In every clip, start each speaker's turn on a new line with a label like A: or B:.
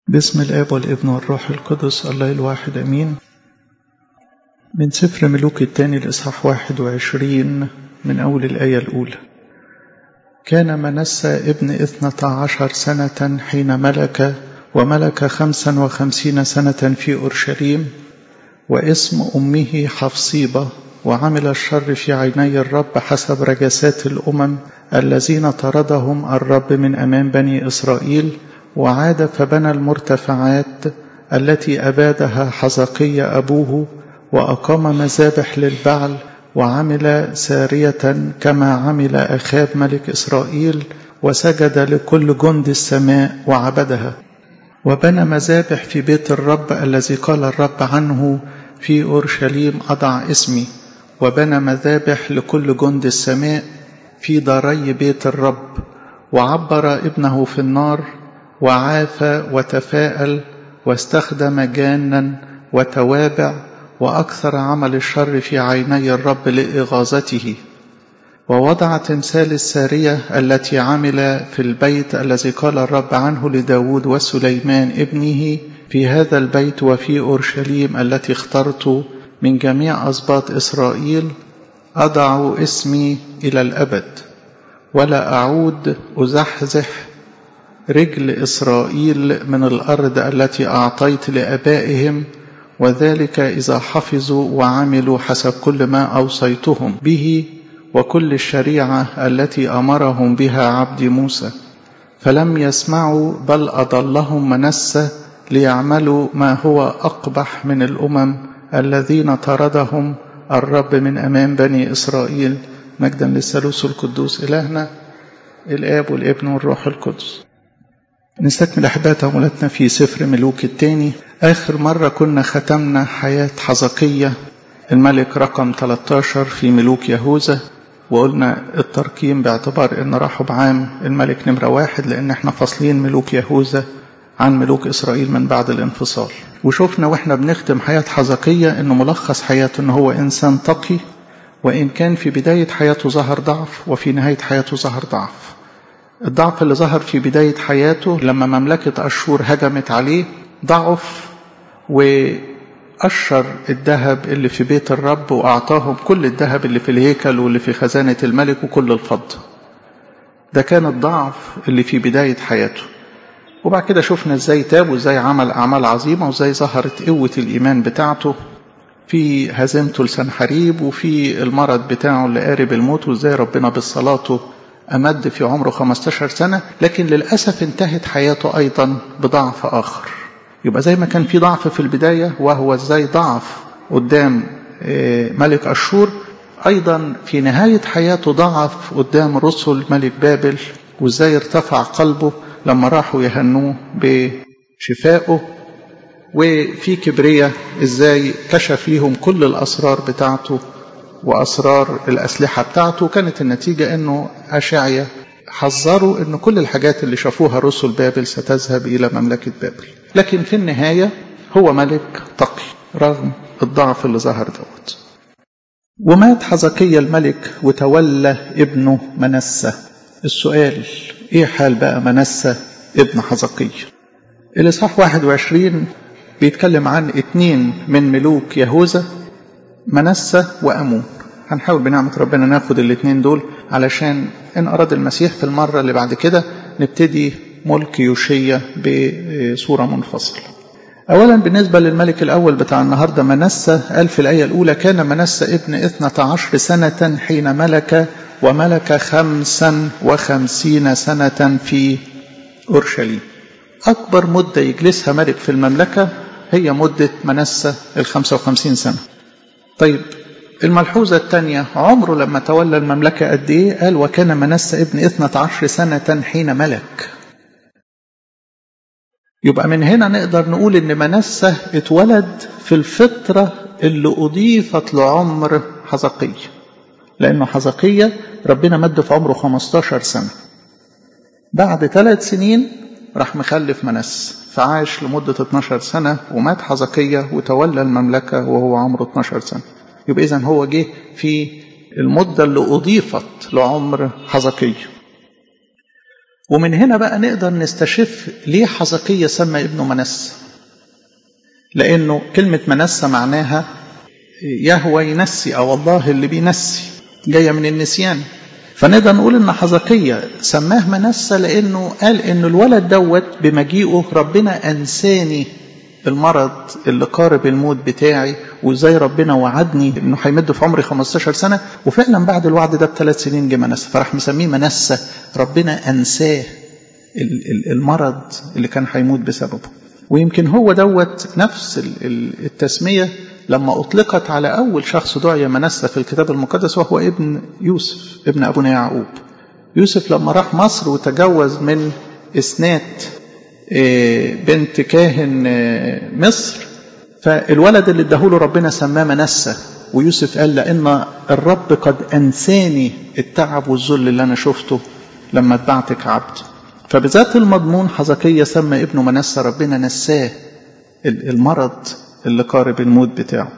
A: باسم الآب والابن والروح القدس الله الواحد أمين من سفر ملوك الثاني الإصحاح واحد وعشرين من أول الآية الأولى كان منسى ابن اثنة عشر سنة حين ملك وملك خمسا وخمسين سنة في أورشليم واسم أمه حفصيبة وعمل الشر في عيني الرب حسب رجسات الأمم الذين طردهم الرب من أمام بني إسرائيل وعاد فبنى المرتفعات التي أبادها حزقي أبوه وأقام مذابح للبعل وعمل سارية كما عمل أخاب ملك إسرائيل وسجد لكل جند السماء وعبدها وبنى مذابح في بيت الرب الذي قال الرب عنه في أورشليم أضع اسمي وبنى مذابح لكل جند السماء في داري بيت الرب وعبر ابنه في النار وعاف وتفاءل واستخدم جانا وتوابع وأكثر عمل الشر في عيني الرب لإغاظته ووضع تمثال السارية التي عمل في البيت الذي قال الرب عنه لداود وسليمان ابنه في هذا البيت وفي أورشليم التي اخترت من جميع أسباط إسرائيل أضع اسمي إلى الأبد ولا أعود أزحزح رجل إسرائيل من الأرض التي أعطيت لآبائهم وذلك إذا حفظوا وعملوا حسب كل ما أوصيتهم به وكل الشريعة التي أمرهم بها عبد موسى فلم يسمعوا بل أضلهم منسة ليعملوا ما هو أقبح من الأمم الذين طردهم الرب من أمام بني إسرائيل مجدا للثالوث القدوس إلهنا الآب والابن والروح القدس نستكمل أحباء تأملاتنا في سفر ملوك الثاني آخر مرة كنا ختمنا حياة حزقية الملك رقم 13 في ملوك يهوذا وقلنا الترقيم باعتبار ان رحب عام الملك نمرة واحد لان احنا فاصلين ملوك يهوذا عن ملوك اسرائيل من بعد الانفصال وشوفنا واحنا بنختم حياة حزقية انه ملخص حياته انه هو انسان تقي وان كان في بداية حياته ظهر ضعف وفي نهاية حياته ظهر ضعف الضعف اللي ظهر في بداية حياته لما مملكة أشور هجمت عليه ضعف وأشر الذهب اللي في بيت الرب وأعطاهم كل الذهب اللي في الهيكل واللي في خزانة الملك وكل الفضة ده كان الضعف اللي في بداية حياته وبعد كده شفنا ازاي تاب وازاي عمل أعمال عظيمة وازاي ظهرت قوة الإيمان بتاعته في هزيمته لسنحريب وفي المرض بتاعه اللي قارب الموت وازاي ربنا بصلاته أمد في عمره 15 سنة لكن للأسف انتهت حياته أيضا بضعف آخر يبقى زي ما كان في ضعف في البداية وهو ازاي ضعف قدام ملك أشور أيضا في نهاية حياته ضعف قدام رسل ملك بابل وازاي ارتفع قلبه لما راحوا يهنوه بشفائه وفي كبرية ازاي كشف ليهم كل الأسرار بتاعته وأسرار الأسلحة بتاعته كانت النتيجة أنه أشعيا حذروا أن كل الحاجات اللي شافوها رسل بابل ستذهب إلى مملكة بابل لكن في النهاية هو ملك تقي رغم الضعف اللي ظهر دوت ومات حزقية الملك وتولى ابنه منسى السؤال ايه حال بقى منسى ابن حزقية الإصحاح 21 بيتكلم عن اتنين من ملوك يهوذا منسى وأمون هنحاول بنعمة ربنا ناخد الاثنين دول علشان إن أراد المسيح في المرة اللي بعد كده نبتدي ملك يوشية بصورة منفصلة أولا بالنسبة للملك الأول بتاع النهاردة منسى قال في الآية الأولى كان منسى ابن اثنة عشر سنة حين ملك وملك خمسا وخمسين سنة في أورشليم أكبر مدة يجلسها ملك في المملكة هي مدة منسى الخمسة وخمسين سنة طيب الملحوظة الثانية عمره لما تولى المملكة قد إيه قال وكان منسى ابن اثنة عشر سنة حين ملك يبقى من هنا نقدر نقول ان منسى اتولد في الفترة اللي أضيفت لعمر حزقية لأنه حزقية ربنا مد في عمره 15 سنة بعد ثلاث سنين راح مخلف منسى فعاش لمدة 12 سنة ومات حزقية وتولى المملكة وهو عمره 12 سنة يبقى إذن هو جه في المدة اللي أضيفت لعمر حزقية ومن هنا بقى نقدر نستشف ليه حزقية سمى ابنه منسى لأنه كلمة منسى معناها يهوى ينسي أو الله اللي بينسي جاية من النسيان فنقدر نقول ان حزقية سماه منسى لانه قال ان الولد دوت بمجيئه ربنا انساني المرض اللي قارب الموت بتاعي وازاي ربنا وعدني انه هيمد في عمري 15 سنه وفعلا بعد الوعد ده بثلاث سنين جه منسى فراح مسميه منسى ربنا انساه المرض اللي كان هيموت بسببه ويمكن هو دوت نفس التسميه لما أطلقت على أول شخص دعي منسى في الكتاب المقدس وهو ابن يوسف ابن أبونا يعقوب يوسف لما راح مصر وتجوز من إسنات بنت كاهن مصر فالولد اللي اداهوله ربنا سماه منسى ويوسف قال لأن الرب قد أنساني التعب والذل اللي أنا شفته لما اتبعتك عبد فبذات المضمون حزقية سمى ابنه منسى ربنا نساه المرض اللي قارب الموت بتاعه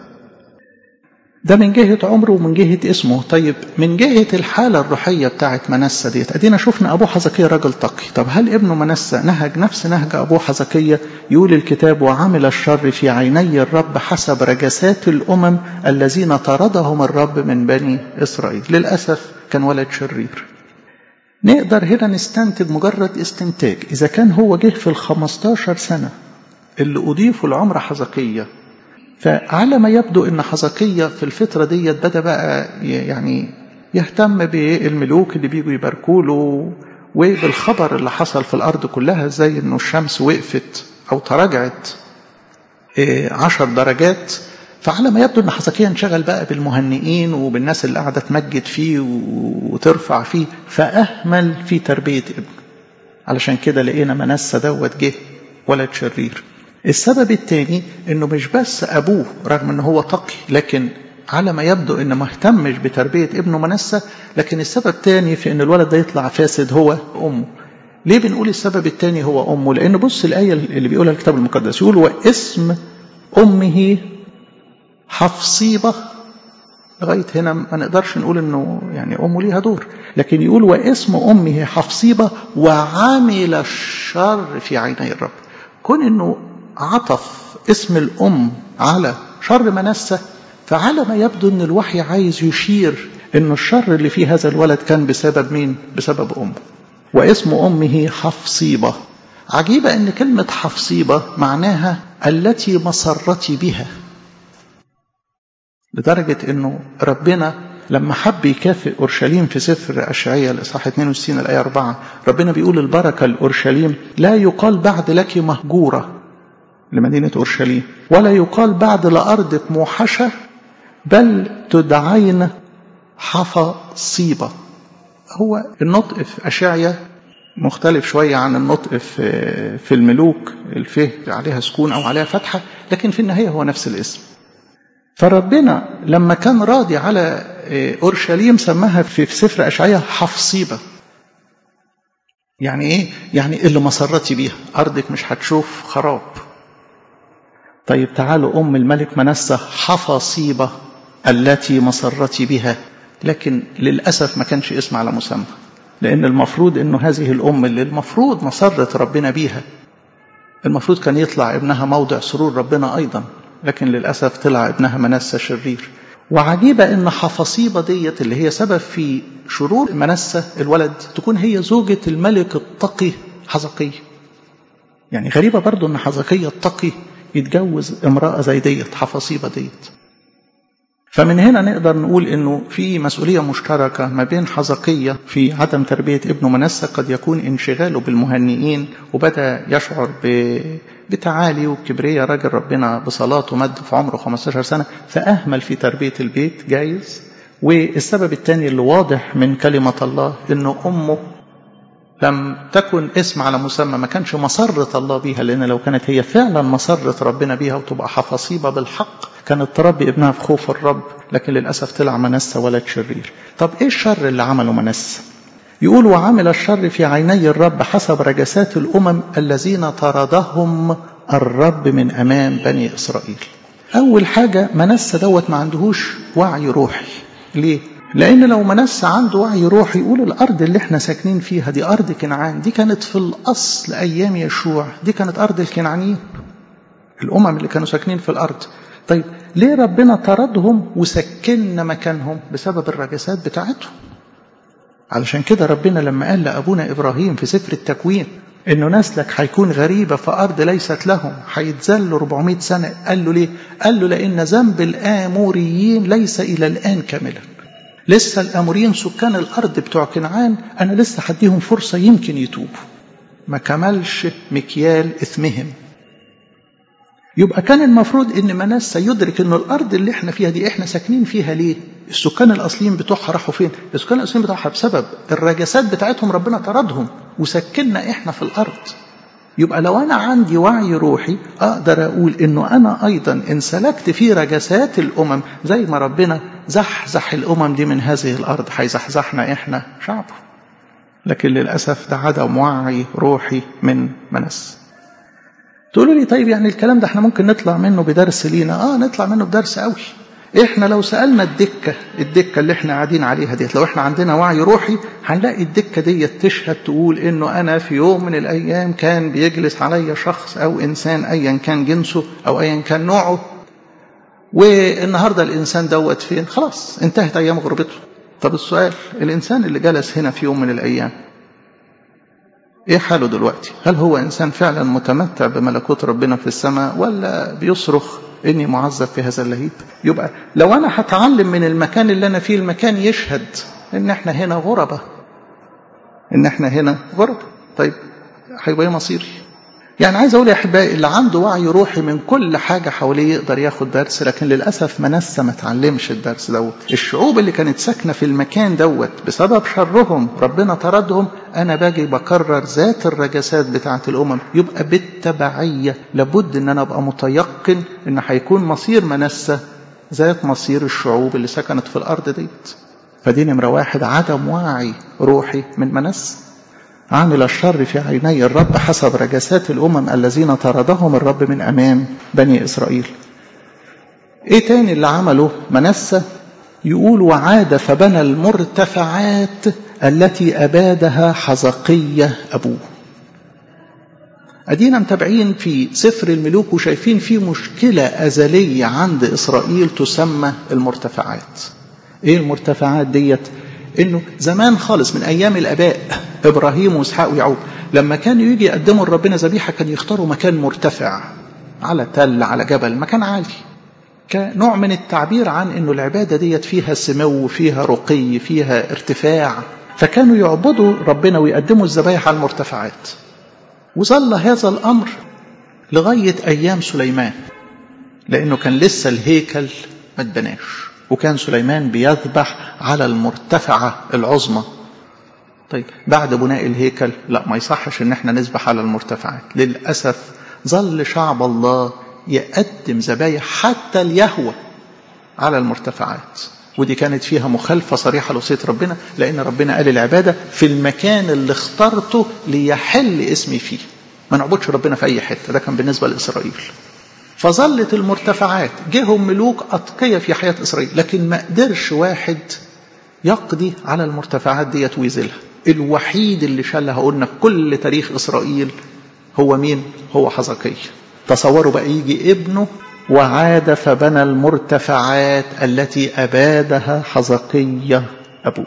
A: ده من جهة عمره ومن جهة اسمه طيب من جهة الحالة الروحية بتاعت منسى ديت ادينا شفنا ابوه حزقية راجل تقي طب هل ابنه منسى نهج نفس نهج ابوه حزقية يقول الكتاب وعمل الشر في عيني الرب حسب رجسات الامم الذين طردهم الرب من بني اسرائيل للاسف كان ولد شرير نقدر هنا نستنتج مجرد استنتاج اذا كان هو جه في الخمستاشر سنة اللي أضيفوا لعمر حزقية فعلى ما يبدو أن حزقية في الفترة دي بدأ بقى يعني يهتم بالملوك اللي بيجوا يباركوا له وبالخبر اللي حصل في الأرض كلها زي أنه الشمس وقفت أو تراجعت عشر درجات فعلى ما يبدو أن حزقية انشغل بقى بالمهنئين وبالناس اللي قاعدة تمجد فيه وترفع فيه فأهمل في تربية ابنه علشان كده لقينا منسى دوت جه ولد شرير السبب الثاني انه مش بس ابوه رغم ان هو تقي لكن على ما يبدو انه ما اهتمش بتربيه ابنه منسى لكن السبب الثاني في ان الولد ده يطلع فاسد هو امه ليه بنقول السبب الثاني هو امه لان بص الايه اللي بيقولها الكتاب المقدس يقول واسم امه حفصيبه لغايه هنا ما نقدرش نقول انه يعني امه ليها دور لكن يقول واسم امه حفصيبه وعمل الشر في عيني الرب كون انه عطف اسم الام على شر منسى فعلى ما يبدو ان الوحي عايز يشير ان الشر اللي في هذا الولد كان بسبب مين بسبب امه واسم امه حفصيبه عجيبه ان كلمه حفصيبه معناها التي مسرتي بها لدرجه انه ربنا لما حب يكافئ اورشليم في سفر اشعياء الاصحاح 62 الايه 4 ربنا بيقول البركه لاورشليم لا يقال بعد لك مهجوره لمدينه اورشليم ولا يقال بعد لارضك موحشه بل تدعين حفصيبه هو النطق في اشعياء مختلف شويه عن النطق في في الملوك الفه عليها سكون او عليها فتحه لكن في النهايه هو نفس الاسم فربنا لما كان راضي على اورشليم سماها في سفر اشعياء حفصيبه يعني ايه يعني اللي مسرتي بيها ارضك مش هتشوف خراب طيب تعالوا ام الملك منسى حفصيبه التي مسرتي بها لكن للاسف ما كانش اسم على مسمى لان المفروض انه هذه الام اللي المفروض مسرت ربنا بيها المفروض كان يطلع ابنها موضع سرور ربنا ايضا لكن للاسف طلع ابنها منسى شرير وعجيبة إن حفصيبة ديت اللي هي سبب في شرور منسى الولد تكون هي زوجة الملك التقي حزقية يعني غريبة برضو إن حزقية التقي يتجوز امرأة زي ديت حفصيبة ديت فمن هنا نقدر نقول انه في مسؤوليه مشتركه ما بين حزقيه في عدم تربيه ابنه منسى قد يكون انشغاله بالمهنئين وبدا يشعر ب بتعالي وكبرية راجل ربنا بصلاته مد في عمره 15 سنة فأهمل في تربية البيت جايز والسبب الثاني اللي واضح من كلمة الله إنه أمه لم تكن اسم على مسمى ما كانش مسرة الله بيها لأن لو كانت هي فعلا مسرة ربنا بيها وتبقى حفصيبة بالحق كانت تربي ابنها في خوف الرب لكن للأسف طلع منسى ولد شرير طب إيه الشر اللي عمله منسى يقول وعمل الشر في عيني الرب حسب رجسات الأمم الذين طردهم الرب من أمام بني إسرائيل أول حاجة منسى دوت ما عندهوش وعي روحي ليه؟ لأن لو منس عنده وعي روحي يقول الأرض اللي احنا ساكنين فيها دي أرض كنعان دي كانت في الأصل أيام يشوع دي كانت أرض الكنعانيين الأمم اللي كانوا ساكنين في الأرض طيب ليه ربنا طردهم وسكننا مكانهم بسبب الرجسات بتاعتهم علشان كده ربنا لما قال لأبونا إبراهيم في سفر التكوين إنه نسلك هيكون غريبة في أرض ليست لهم هيتذلوا 400 سنة قال له ليه؟ قال له لأن ذنب الآموريين ليس إلى الآن كاملا لسه الآموريين سكان الأرض بتوع كنعان أنا لسه هديهم فرصة يمكن يتوبوا ما كملش مكيال إثمهم يبقى كان المفروض ان منسى يدرك ان الارض اللي احنا فيها دي احنا ساكنين فيها ليه؟ السكان الاصليين بتوعها راحوا فين؟ السكان الاصليين بتوعها بسبب الرجسات بتاعتهم ربنا طردهم وسكننا احنا في الارض. يبقى لو انا عندي وعي روحي اقدر اقول انه انا ايضا ان سلكت في رجسات الامم زي ما ربنا زحزح الامم دي من هذه الارض هيزحزحنا احنا شعبه. لكن للاسف ده عدم وعي روحي من منس. تقولوا لي طيب يعني الكلام ده احنا ممكن نطلع منه بدرس لينا اه نطلع منه بدرس قوي احنا لو سالنا الدكه الدكه اللي احنا قاعدين عليها ديت لو احنا عندنا وعي روحي هنلاقي الدكه ديت تشهد تقول انه انا في يوم من الايام كان بيجلس عليا شخص او انسان ايا كان جنسه او ايا كان نوعه والنهارده الانسان دوت فين خلاص انتهت ايام غربته طب السؤال الانسان اللي جلس هنا في يوم من الايام ايه حاله دلوقتي هل هو انسان فعلا متمتع بملكوت ربنا في السماء ولا بيصرخ اني معذب في هذا اللهيب يبقى لو انا هتعلم من المكان اللي انا فيه المكان يشهد ان احنا هنا غربة ان احنا هنا غربة طيب هيبقى ايه مصيري يعني عايز اقول يا احبائي اللي عنده وعي روحي من كل حاجه حواليه يقدر ياخد درس لكن للاسف منسى ما اتعلمش الدرس دوت الشعوب اللي كانت ساكنه في المكان دوت بسبب شرهم ربنا طردهم انا باجي بكرر ذات الرجسات بتاعه الامم يبقى بالتبعيه لابد ان انا ابقى متيقن ان هيكون مصير منسى ذات مصير الشعوب اللي سكنت في الارض ديت فدي نمره واحد عدم وعي روحي من منسى عمل الشر في عيني الرب حسب رجسات الأمم الذين طردهم الرب من أمام بني إسرائيل إيه تاني اللي عمله منسى يقول وعاد فبنى المرتفعات التي أبادها حزقية أبوه أدينا متابعين في سفر الملوك وشايفين في مشكلة أزلية عند إسرائيل تسمى المرتفعات إيه المرتفعات ديت انه زمان خالص من ايام الاباء ابراهيم واسحاق ويعقوب لما كانوا يجي يقدموا لربنا ذبيحه كانوا يختاروا مكان مرتفع على تل على جبل مكان عالي كنوع من التعبير عن انه العباده ديت فيها سمو فيها رقي فيها ارتفاع فكانوا يعبدوا ربنا ويقدموا الذبايح على المرتفعات وظل هذا الامر لغايه ايام سليمان لانه كان لسه الهيكل ما اتبناش وكان سليمان بيذبح على المرتفعة العظمى طيب بعد بناء الهيكل لا ما يصحش ان احنا نذبح على المرتفعات للأسف ظل شعب الله يقدم ذبايح حتى اليهوى على المرتفعات ودي كانت فيها مخالفة صريحة لوصية ربنا لأن ربنا قال العبادة في المكان اللي اخترته ليحل اسمي فيه ما نعبدش ربنا في أي حتة ده كان بالنسبة لإسرائيل فظلت المرتفعات جهم ملوك أتقية في حياة إسرائيل لكن ما قدرش واحد يقضي على المرتفعات ديت ويزيلها الوحيد اللي شالها قلنا في كل تاريخ إسرائيل هو مين؟ هو حزقية تصوروا بقى يجي ابنه وعاد فبنى المرتفعات التي أبادها حزقية أبوه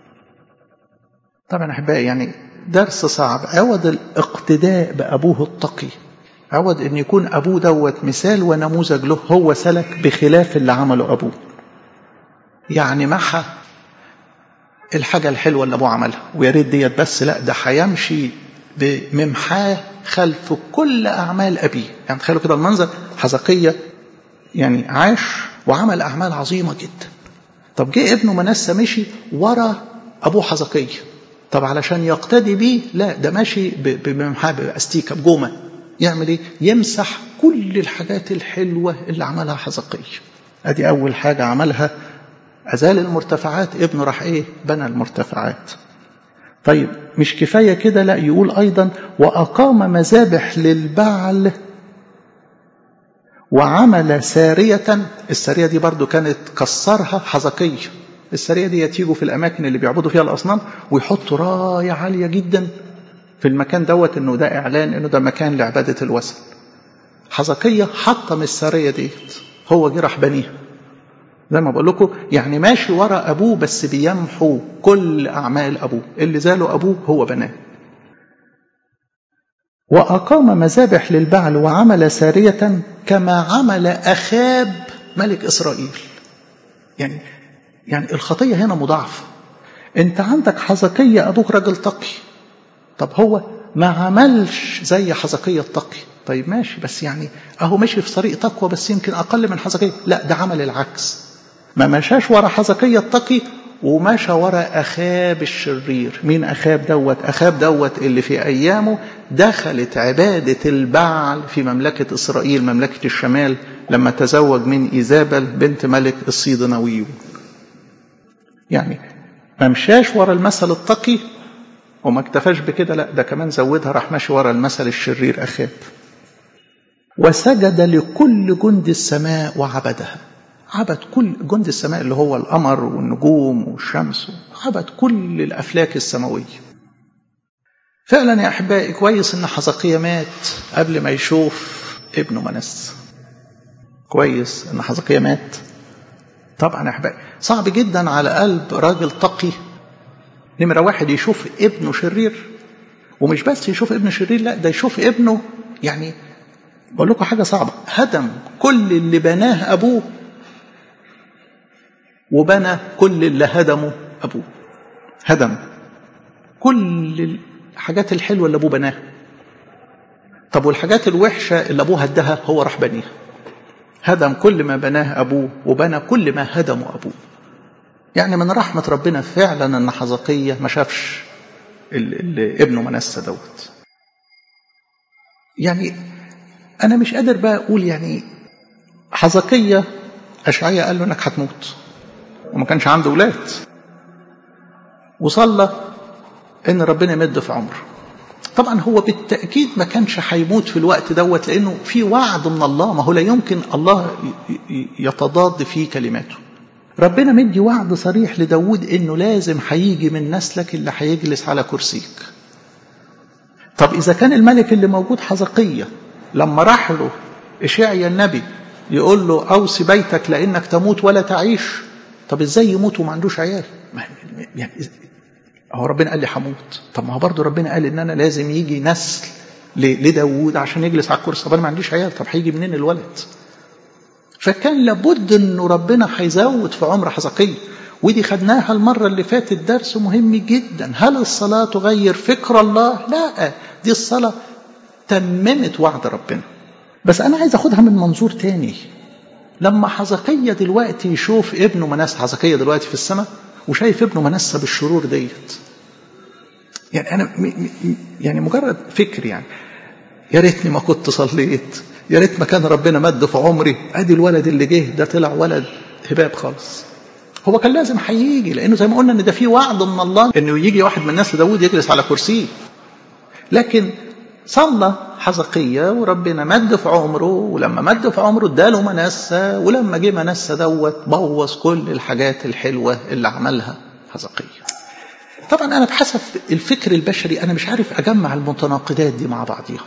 A: طبعا أحبائي يعني درس صعب عوض الاقتداء بأبوه التقي عوض ان يكون ابوه دوت مثال ونموذج له هو سلك بخلاف اللي عمله ابوه يعني محى الحاجة الحلوة اللي ابوه عملها ويا ريت ديت بس لا ده هيمشي بممحاه خلف كل اعمال ابيه يعني تخيلوا كده المنظر حزقية يعني عاش وعمل اعمال عظيمة جدا طب جه ابنه منسى مشي ورا ابوه حزقية طب علشان يقتدي بيه لا ده ماشي بممحاه باستيكه بجومه يعمل ايه يمسح كل الحاجات الحلوة اللي عملها حزقية ادي اول حاجة عملها ازال المرتفعات ابنه راح ايه بنى المرتفعات طيب مش كفاية كده لا يقول ايضا واقام مذابح للبعل وعمل سارية السارية دي برضو كانت كسرها حزقية السرية دي تيجوا في الأماكن اللي بيعبدوا فيها الأصنام ويحطوا راية عالية جدا في المكان دوت إنه ده إعلان إنه ده مكان لعبادة الوثن حزقية حطم السرية ديت هو جه راح بنيها زي ما بقول لكم يعني ماشي ورا أبوه بس بيمحو كل أعمال أبوه اللي زاله أبوه هو بناه وأقام مذابح للبعل وعمل سارية كما عمل أخاب ملك إسرائيل يعني يعني الخطية هنا مضاعفة أنت عندك حزقية أبوك راجل تقي طب هو ما عملش زي حزقية التقي طيب ماشي بس يعني أهو ماشي في طريق تقوى بس يمكن أقل من حزقية لا ده عمل العكس ما مشاش ورا حزقية التقي ومشى ورا أخاب الشرير مين أخاب دوت أخاب دوت اللي في أيامه دخلت عبادة البعل في مملكة إسرائيل مملكة الشمال لما تزوج من إيزابل بنت ملك الصيدناويون يعني ما مشاش ورا المثل التقي وما اكتفاش بكده لا ده كمان زودها راح ماشي ورا المثل الشرير أخاب وسجد لكل جند السماء وعبدها عبد كل جند السماء اللي هو القمر والنجوم والشمس عبد كل الأفلاك السماوية فعلا يا أحبائي كويس إن حزقية مات قبل ما يشوف ابنه منس كويس إن حزقية مات طبعا يا أحبائي صعب جدا على قلب راجل تقي نمرة واحد يشوف ابنه شرير ومش بس يشوف ابنه شرير لا ده يشوف ابنه يعني بقول لكم حاجة صعبة هدم كل اللي بناه أبوه وبنى كل اللي هدمه أبوه هدم كل الحاجات الحلوة اللي أبوه بناها طب والحاجات الوحشة اللي أبوه هدها هو راح بنيها هدم كل ما بناه أبوه وبنى كل ما هدمه أبوه يعني من رحمة ربنا فعلا أن حزقية ما شافش ابنه منسى دوت يعني أنا مش قادر بقى أقول يعني حزقية أشعية قال له إنك هتموت وما كانش عنده ولاد وصلى ان ربنا يمد في عمره طبعا هو بالتاكيد ما كانش هيموت في الوقت دوت لانه في وعد من الله ما هو لا يمكن الله يتضاد في كلماته ربنا مدي وعد صريح لداود انه لازم هيجي من نسلك اللي هيجلس على كرسيك طب اذا كان الملك اللي موجود حزقيه لما راح له اشعيا النبي يقول له اوصي بيتك لانك تموت ولا تعيش طب ازاي يموت وما عندوش عيال يعني هو ربنا قال لي هموت طب ما هو برضه ربنا قال ان انا لازم يجي نسل لداوود عشان يجلس على الكرسي طب انا ما عنديش عيال طب هيجي منين الولد فكان لابد انه ربنا هيزود في عمر حزقية ودي خدناها المرة اللي فاتت درس مهم جدا هل الصلاة تغير فكر الله لا دي الصلاة تممت وعد ربنا بس انا عايز اخدها من منظور تاني لما حزقية دلوقتي يشوف ابنه منسى حزقية دلوقتي في السماء وشايف ابنه منسى بالشرور ديت يعني انا م م يعني مجرد فكر يعني يا ريتني ما كنت صليت يا ريت ما كان ربنا مد في عمري ادي الولد اللي جه ده طلع ولد هباب خالص هو كان لازم هيجي لانه زي ما قلنا ان ده في وعد من الله انه يجي واحد من الناس داوود يجلس على كرسيه لكن صلى حزقية وربنا مد في عمره ولما مد في عمره اداله منسى ولما جه منسى دوت بوظ كل الحاجات الحلوة اللي عملها حزقية طبعا أنا بحسب الفكر البشري أنا مش عارف أجمع المتناقضات دي مع بعضيها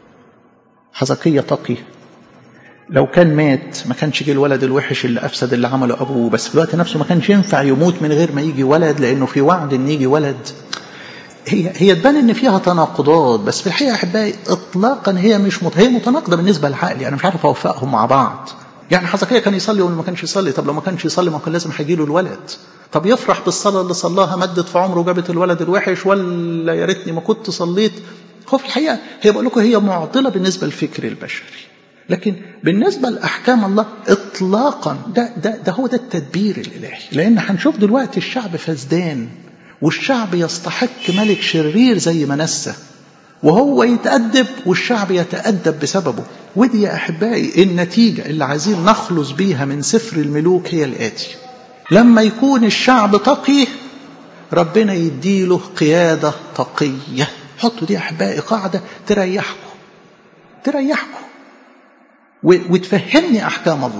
A: حزقية تقي لو كان مات ما كانش جه الولد الوحش اللي أفسد اللي عمله أبوه بس في الوقت نفسه ما كانش ينفع يموت من غير ما يجي ولد لأنه في وعد إن يجي ولد هي هي تبان ان فيها تناقضات بس في الحقيقه احبائي اطلاقا هي مش مت... هي متناقضه بالنسبه لعقلي انا مش عارف اوفقهم مع بعض يعني حزقية كان يصلي ولا ما كانش يصلي طب لو ما كانش يصلي ما كان لازم هيجي له الولد طب يفرح بالصلاه اللي صلاها مدت في عمره وجابت الولد الوحش ولا يا ريتني ما كنت صليت هو في الحقيقه هي بقول لكم هي معضله بالنسبه للفكر البشري لكن بالنسبة لأحكام الله إطلاقا ده, ده, ده هو ده التدبير الإلهي لأن هنشوف دلوقتي الشعب فسدان والشعب يستحق ملك شرير زي منسى وهو يتأدب والشعب يتأدب بسببه ودي يا أحبائي النتيجة اللي عايزين نخلص بيها من سفر الملوك هي الآتي لما يكون الشعب تقي ربنا يديله قيادة تقية حطوا دي أحبائي قاعدة تريحكم تريحكم وتفهمني أحكام الله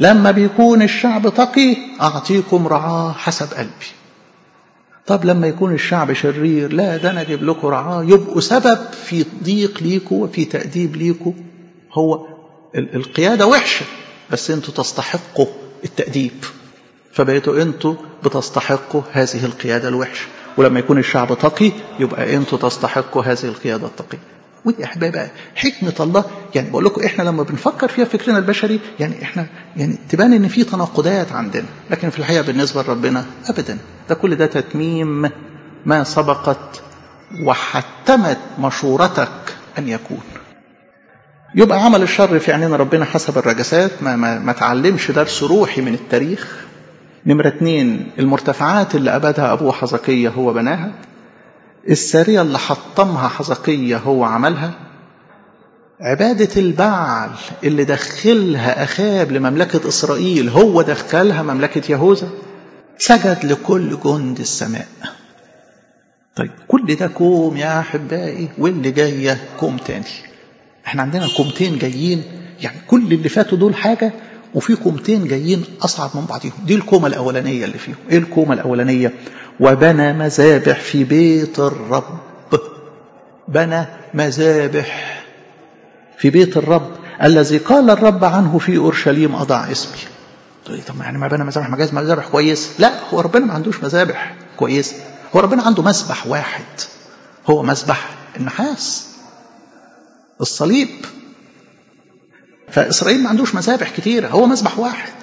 A: لما بيكون الشعب تقي أعطيكم رعاه حسب قلبي طب لما يكون الشعب شرير لا ده أنا أجيب لكم رعاه يبقوا سبب في ضيق ليكوا وفي تأديب ليكوا هو القيادة وحشة بس أنتوا تستحقوا التأديب فبقيتوا أنتوا بتستحقوا هذه القيادة الوحشة ولما يكون الشعب تقي يبقى أنتوا تستحقوا هذه القيادة التقية ودي احبائي بقى حكمه الله يعني بقول لكم احنا لما بنفكر فيها فكرنا البشري يعني احنا يعني تبان ان في تناقضات عندنا لكن في الحقيقه بالنسبه لربنا ابدا ده كل ده تتميم ما سبقت وحتمت مشورتك ان يكون يبقى عمل الشر في عيننا ربنا حسب الرجسات ما, ما, ما تعلمش درس روحي من التاريخ نمرة اتنين المرتفعات اللي أبدها أبوه حزقية هو بناها السارية اللي حطمها حزقية هو عملها عبادة البعل اللي دخلها أخاب لمملكة إسرائيل هو دخلها مملكة يهوذا سجد لكل جند السماء طيب كل ده كوم يا أحبائي واللي جاية كوم تاني احنا عندنا كومتين جايين يعني كل اللي فاتوا دول حاجة وفي كومتين جايين أصعب من بعضهم دي الكومة الأولانية اللي فيهم إيه الكومة الأولانية وبنى مذابح في بيت الرب بنى مذابح في بيت الرب الذي قال الرب عنه في اورشليم اضع اسمي تقول طب يعني ما بنى مذابح ما جاز مذابح كويس لا هو ربنا ما عندوش مذابح كويس هو ربنا عنده مسبح واحد هو مسبح النحاس الصليب فاسرائيل ما عندوش مذابح كتيره هو مسبح واحد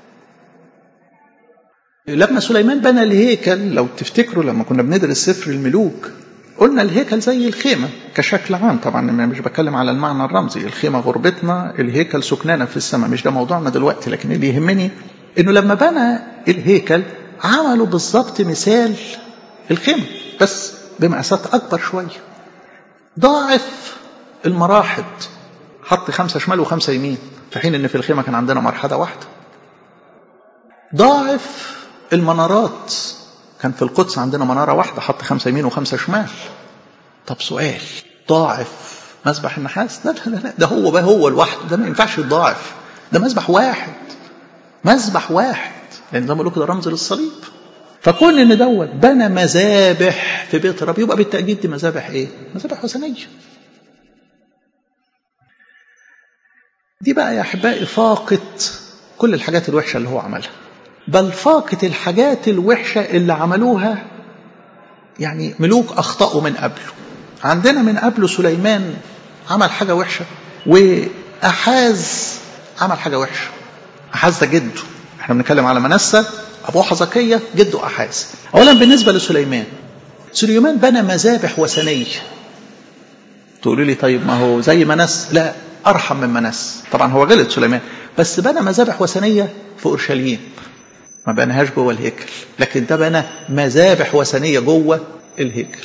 A: لما سليمان بنى الهيكل لو تفتكروا لما كنا بندرس سفر الملوك قلنا الهيكل زي الخيمة كشكل عام طبعا مش بتكلم على المعنى الرمزي الخيمة غربتنا الهيكل سكنانا في السماء مش ده موضوعنا دلوقتي لكن اللي يهمني انه لما بنى الهيكل عملوا بالظبط مثال الخيمة بس بمقاسات أكبر شوية ضاعف المراحض حط خمسة شمال وخمسة يمين في حين ان في الخيمة كان عندنا مرحلة واحدة ضاعف المنارات كان في القدس عندنا منارة واحدة حط خمسة يمين وخمسة شمال طب سؤال ضاعف مسبح النحاس لا لا لا ده هو بقى هو لوحده ده ما ينفعش يتضاعف ده مسبح واحد مسبح واحد لان زي ما بقول ده رمز للصليب فكون ان دوت بنى مذابح في بيت الرب يبقى بالتاكيد دي مذابح ايه؟ مذابح وثنيه. دي بقى يا احبائي فاقت كل الحاجات الوحشه اللي هو عملها. بل فاقت الحاجات الوحشة اللي عملوها يعني ملوك أخطأوا من قبله عندنا من قبله سليمان عمل حاجة وحشة وأحاز عمل حاجة وحشة أحاز ده جده احنا بنتكلم على منسى أبوه حزقية جده أحاز أولا بالنسبة لسليمان سليمان بنى مذابح وثنية تقولوا لي طيب ما هو زي منس لا أرحم من منس طبعا هو غلط سليمان بس بنى مذابح وثنية في أورشليم ما بناهاش جوه الهيكل لكن ده بنى مذابح وثنية جوه الهيكل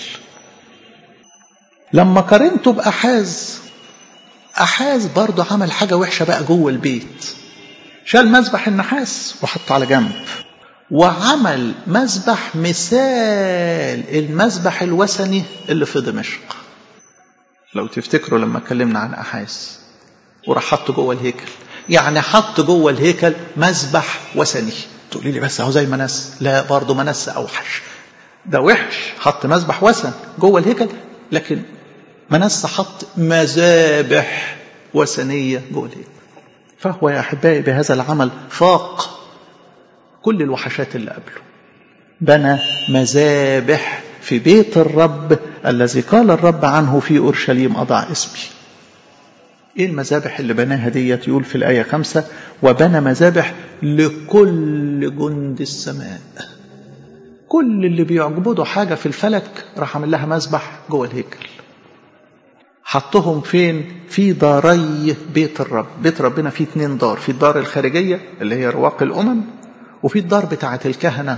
A: لما قارنته بأحاز أحاز برضه عمل حاجة وحشة بقى جوه البيت شال مذبح النحاس وحطه على جنب وعمل مذبح مثال المذبح الوثني اللي في دمشق لو تفتكروا لما اتكلمنا عن أحاز وراح حطه جوه الهيكل يعني حط جوه الهيكل مذبح وثني تقولي لي بس اهو زي منس لا برضه منس اوحش ده وحش حط مذبح وثن جوه الهيكل لكن منس حط مذابح وثنيه جوه الهيكل فهو يا احبائي بهذا العمل فاق كل الوحشات اللي قبله بنى مذابح في بيت الرب الذي قال الرب عنه في اورشليم اضع اسمي ايه المذابح اللي بناها ديت يقول في الآية خمسة وبنى مذابح لكل جند السماء كل اللي بيعجبده حاجة في الفلك راح عامل لها مذبح جوه الهيكل حطهم فين في داري بيت الرب بيت ربنا فيه اتنين دار في الدار الخارجية اللي هي رواق الأمم وفي الدار بتاعة الكهنة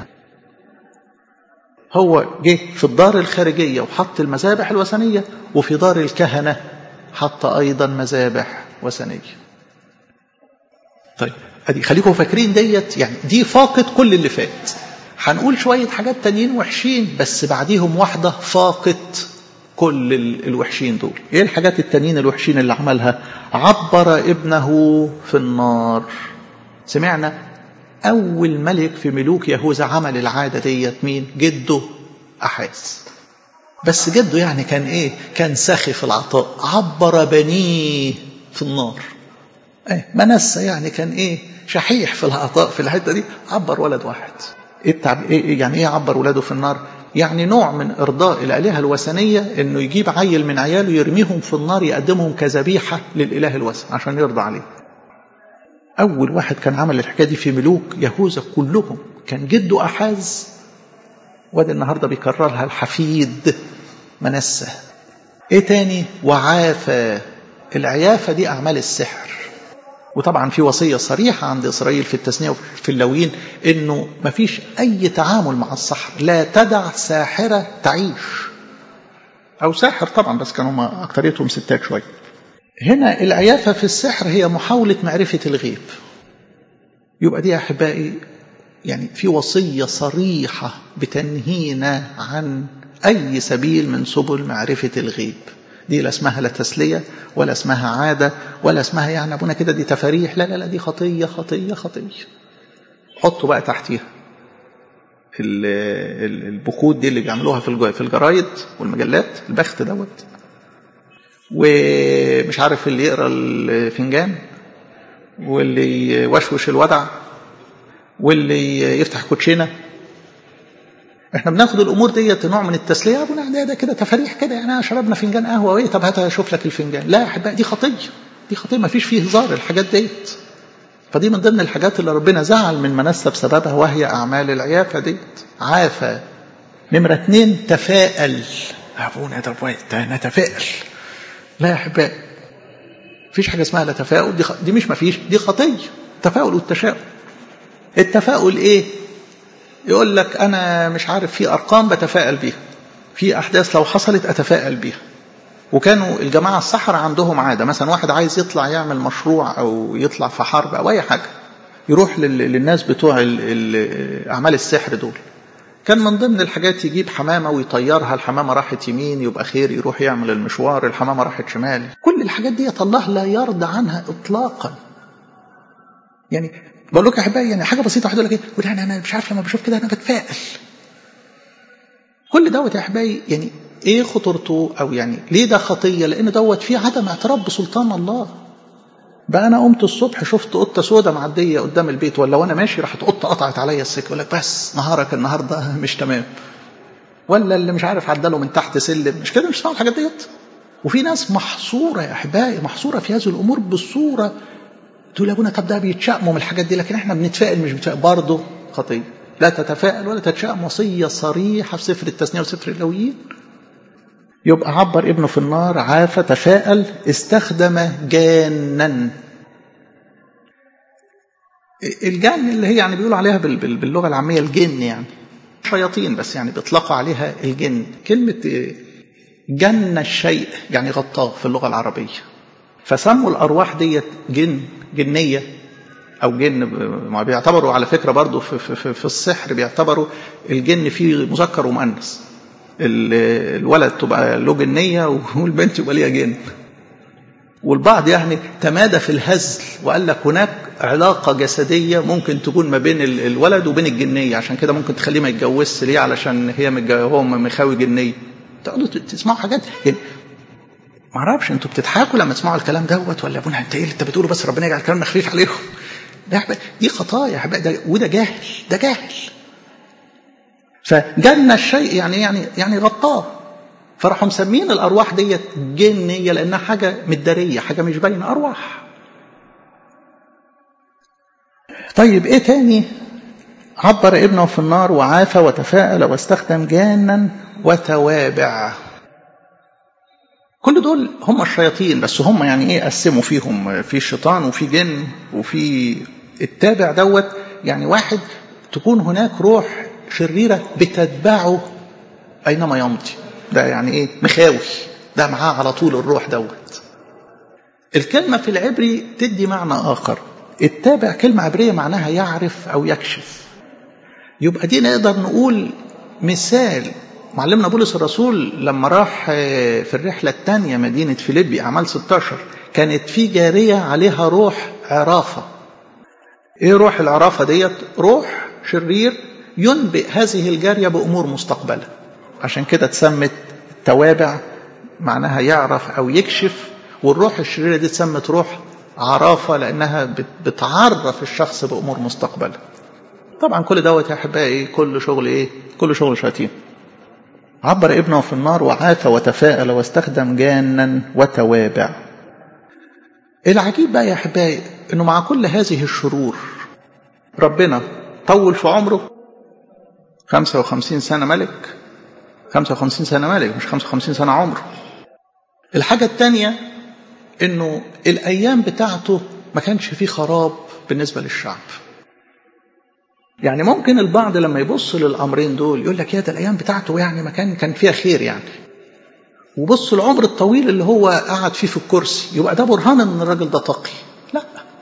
A: هو جه في الدار الخارجية وحط المذابح الوثنية وفي دار الكهنة حط أيضا مذابح وثنية طيب ادي خليكم فاكرين ديت يعني دي فاقت كل اللي فات هنقول شوية حاجات تانيين وحشين بس بعديهم واحدة فاقت كل الوحشين دول ايه الحاجات التانيين الوحشين اللي عملها عبر ابنه في النار سمعنا أول ملك في ملوك يهوذا عمل العادة ديت مين جده أحاز بس جده يعني كان إيه كان سخي في العطاء عبر بنيه في النار ايه منسى يعني كان ايه شحيح في العطاء في الحته دي عبر ولد واحد ايه, التعب... إيه يعني ايه عبر ولاده في النار يعني نوع من ارضاء الالهه الوثنيه انه يجيب عيل من عياله يرميهم في النار يقدمهم كذبيحه للاله الوثن عشان يرضى عليه اول واحد كان عمل الحكايه دي في ملوك يهوذا كلهم كان جده احاز وادي النهارده بيكررها الحفيد منسى ايه تاني وعافى العيافه دي اعمال السحر وطبعا في وصية صريحة عند إسرائيل في التثنية وفي اللويين إنه ما فيش أي تعامل مع السحر لا تدع ساحرة تعيش أو ساحر طبعا بس كانوا أكتريتهم ستات شوية هنا العيافة في السحر هي محاولة معرفة الغيب يبقى دي يا أحبائي يعني في وصية صريحة بتنهينا عن أي سبيل من سبل معرفة الغيب دي لا اسمها لا تسلية ولا اسمها عادة ولا اسمها يعني أبونا كده دي تفاريح لا لا لا دي خطية خطية خطية حطوا بقى تحتيها البخود دي اللي بيعملوها في في الجرايد والمجلات البخت دوت ومش عارف اللي يقرا الفنجان واللي يوشوش الودع واللي يفتح كوتشينه احنا بناخد الامور ديت نوع من التسليه ابونا ده, ده كده تفاريح كده يعني شربنا فنجان قهوه ايه طب هات اشوف لك الفنجان لا يا احبائي دي خطيه دي خطيه ما فيش فيه هزار الحاجات ديت فدي من ضمن الحاجات اللي ربنا زعل من منسى بسببها وهي اعمال العيافه ديت عافى نمره اتنين تفاءل ابونا ده نتفائل لا يا احبائي مفيش حاجه اسمها لا تفاؤل دي, خ... دي مش مفيش دي خطيه التفاؤل والتشاؤم التفاؤل ايه يقول لك انا مش عارف في ارقام بتفائل بيها في احداث لو حصلت اتفائل بيها وكانوا الجماعه السحرة عندهم عاده مثلا واحد عايز يطلع يعمل مشروع او يطلع في حرب او اي حاجه يروح للناس بتوع اعمال السحر دول كان من ضمن الحاجات يجيب حمامه ويطيرها الحمامه راحت يمين يبقى خير يروح يعمل المشوار الحمامه راحت شمال كل الحاجات دي الله لا يرضى عنها اطلاقا يعني بقول لك يا احبائي يعني حاجه بسيطه واحد يقول لك ايه يعني انا مش عارف لما بشوف كده انا بتفائل كل دوت يا احبائي يعني ايه خطورته او يعني ليه ده خطيه لان دوت فيه عدم اعتراف بسلطان الله بقى انا قمت الصبح شفت قطه سودة معديه قدام البيت ولا وانا ماشي راحت قطه قطعت عليا السكه يقول لك بس نهارك النهارده مش تمام ولا اللي مش عارف عدله من تحت سلم مش كده مش الحاجات ديت وفي ناس محصوره يا احبائي محصوره في هذه الامور بالصوره تقول يا ابونا طب ده بيتشائموا من الحاجات دي لكن احنا بنتفائل مش بنتفائل برضه خطيه لا تتفائل ولا تتشائم وصيه صريحه في سفر التثنيه وسفر اللويين يبقى عبر ابنه في النار عاف تفاءل استخدم جانا الجن اللي هي يعني بيقولوا عليها باللغه العاميه الجن يعني شياطين بس يعني بيطلقوا عليها الجن كلمه جن الشيء يعني غطاه في اللغه العربيه فسموا الارواح ديت جن جنيه او جن ما بيعتبروا على فكره برضه في, في, في السحر بيعتبروا الجن فيه مذكر ومؤنث الولد تبقى له جنيه والبنت يبقى ليها جن والبعض يعني تمادى في الهزل وقال لك هناك علاقه جسديه ممكن تكون ما بين الولد وبين الجنيه عشان كده ممكن تخليه ما يتجوزش ليه علشان هي هو مخاوي جنيه تقعدوا تسمعوا حاجات يعني ما اعرفش انتوا بتضحكوا لما تسمعوا الكلام دوت ولا ابونا انت ايه اللي انت بتقوله بس ربنا يجعل كلامنا خفيف عليكم ده دي خطايا يا حبايبي وده جهل ده جهل فجن الشيء يعني يعني يعني غطاه فراحوا مسمين الارواح ديت جنيه لانها حاجه مداريه حاجه مش باينه ارواح طيب ايه تاني عبر ابنه في النار وعاف وتفاءل واستخدم جانا وتوابع كل دول هم الشياطين بس هم يعني ايه قسموا فيهم في شيطان وفي جن وفي التابع دوت يعني واحد تكون هناك روح شريرة بتتبعه أينما يمضي ده يعني إيه مخاوي ده معاه على طول الروح دوت الكلمة في العبري تدي معنى آخر التابع كلمة عبرية معناها يعرف أو يكشف يبقى دي نقدر نقول مثال معلمنا بولس الرسول لما راح في الرحلة الثانية مدينة فيليبي أعمال 16 كانت في جارية عليها روح عرافة ايه روح العرافة ديت روح شرير ينبئ هذه الجارية بأمور مستقبلة عشان كده اتسمت توابع معناها يعرف أو يكشف والروح الشريرة دي اتسمت روح عرافة لأنها بتعرف الشخص بأمور مستقبلة طبعا كل دوت يا أحبائي كل شغل إيه كل شغل شياطين عبر ابنه في النار وعاث وتفاءل واستخدم جانا وتوابع العجيب بقى يا أحبائي أنه مع كل هذه الشرور ربنا طول في عمره 55 سنة ملك 55 سنة ملك مش 55 سنة عمره الحاجة الثانية انه الايام بتاعته ما كانش فيه خراب بالنسبة للشعب يعني ممكن البعض لما يبص للامرين دول يقول لك يا ده الايام بتاعته يعني ما كان كان فيها خير يعني وبص العمر الطويل اللي هو قعد فيه في الكرسي يبقى ده برهان ان الراجل ده تقي لا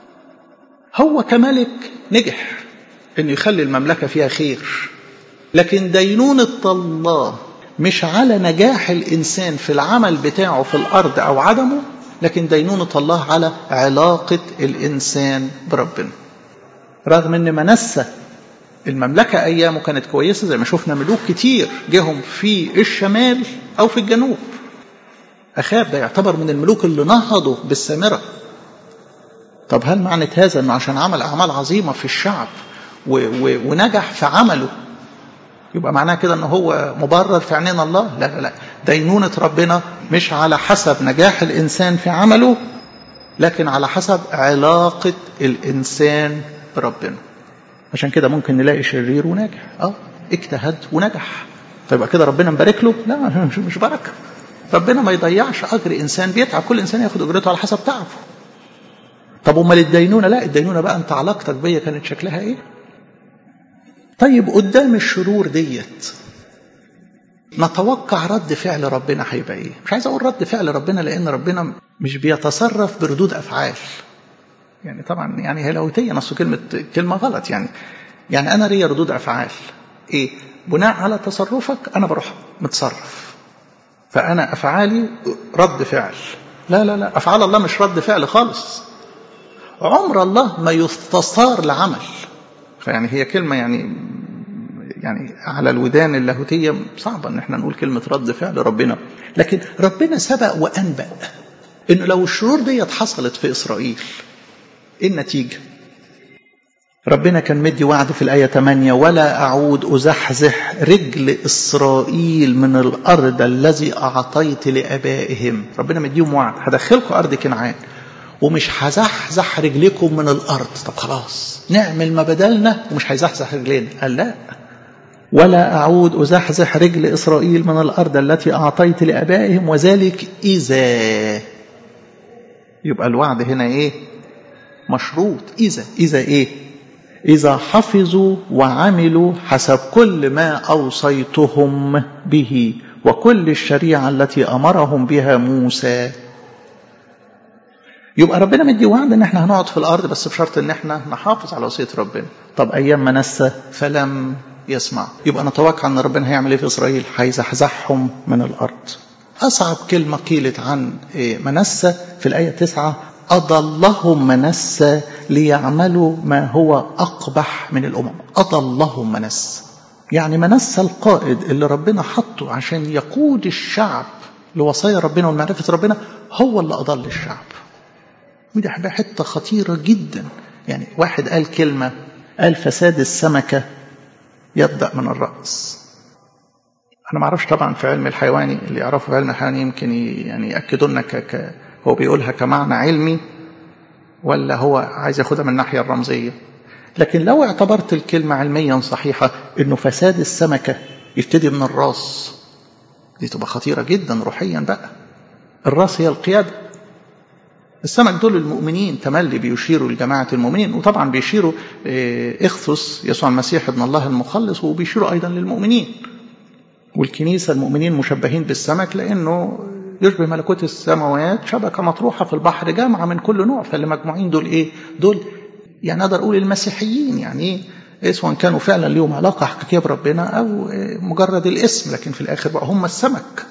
A: هو كملك نجح انه يخلي المملكة فيها خير لكن دينونة الله مش على نجاح الإنسان في العمل بتاعه في الأرض أو عدمه لكن دينونة الله على علاقة الإنسان بربنا رغم أن منسة المملكة أيامه كانت كويسة زي ما شفنا ملوك كتير جهم في الشمال أو في الجنوب أخاب ده يعتبر من الملوك اللي نهضوا بالسامرة طب هل معنى هذا أنه عشان عمل أعمال عظيمة في الشعب و و ونجح في عمله يبقى معناه كده ان هو مبرر في عينين الله لا لا لا دينونة ربنا مش على حسب نجاح الإنسان في عمله لكن على حسب علاقة الإنسان بربنا عشان كده ممكن نلاقي شرير وناجح اه اجتهد ونجح فيبقى كده ربنا مبارك له لا مش, مش بركة ربنا ما يضيعش أجر إنسان بيتعب كل إنسان ياخد أجرته على حسب تعبه طب امال الدينونة لا الدينونة بقى انت علاقتك بيا كانت شكلها ايه طيب قدام الشرور ديت نتوقع رد فعل ربنا هيبقى ايه مش عايز اقول رد فعل ربنا لان ربنا مش بيتصرف بردود افعال يعني طبعا يعني هي لاهوتيه نص كلمه كلمه غلط يعني يعني انا ليا ردود افعال ايه بناء على تصرفك انا بروح متصرف فانا افعالي رد فعل لا لا لا افعال الله مش رد فعل خالص عمر الله ما يستثار لعمل فيعني هي كلمة يعني يعني على الودان اللاهوتية صعبة ان احنا نقول كلمة رد فعل ربنا لكن ربنا سبق وأنبأ انه لو الشرور ديت حصلت في إسرائيل ايه النتيجة ربنا كان مدي وعد في الآية 8 ولا أعود أزحزح رجل إسرائيل من الأرض الذي أعطيت لآبائهم ربنا مديهم وعد هدخلكم أرض كنعان ومش هزحزح رجلكم من الأرض طب خلاص نعمل ما بدلنا ومش هيزحزح رجلين قال لا ولا أعود أزحزح رجل إسرائيل من الأرض التي أعطيت لأبائهم وذلك إذا يبقى الوعد هنا إيه مشروط إذا إذا إيه إذا حفظوا وعملوا حسب كل ما أوصيتهم به وكل الشريعة التي أمرهم بها موسى يبقى ربنا مدي وعد ان احنا هنقعد في الارض بس بشرط ان احنا نحافظ على وصيه ربنا طب ايام منسى فلم يسمع يبقى نتوقع ان ربنا هيعمل ايه في اسرائيل هيزحزحهم من الارض اصعب كلمه قيلت عن منسى في الايه تسعة أضلهم منسى ليعملوا ما هو أقبح من الأمم أضلهم منسى يعني منسى القائد اللي ربنا حطه عشان يقود الشعب لوصايا ربنا ومعرفة ربنا هو اللي أضل الشعب ودي حتة خطيرة جدا يعني واحد قال كلمة قال فساد السمكة يبدأ من الرأس أنا ما أعرفش طبعا في علم الحيواني اللي يعرفوا في علم الحيواني يمكن يعني يأكدوا لنا ك... هو بيقولها كمعنى علمي ولا هو عايز ياخدها من الناحية الرمزية لكن لو اعتبرت الكلمة علميا صحيحة انه فساد السمكة يبتدي من الراس دي تبقى خطيرة جدا روحيا بقى الراس هي القيادة السمك دول المؤمنين تملي بيشيروا لجماعة المؤمنين وطبعا بيشيروا اخثس يسوع المسيح ابن الله المخلص وبيشيروا أيضا للمؤمنين والكنيسة المؤمنين مشبهين بالسمك لأنه يشبه ملكوت السماوات شبكة مطروحة في البحر جامعة من كل نوع فاللي مجموعين دول إيه دول يعني أقدر أقول المسيحيين يعني إيه سواء كانوا فعلا ليهم علاقة حقيقية بربنا أو مجرد الاسم لكن في الآخر بقى هم السمك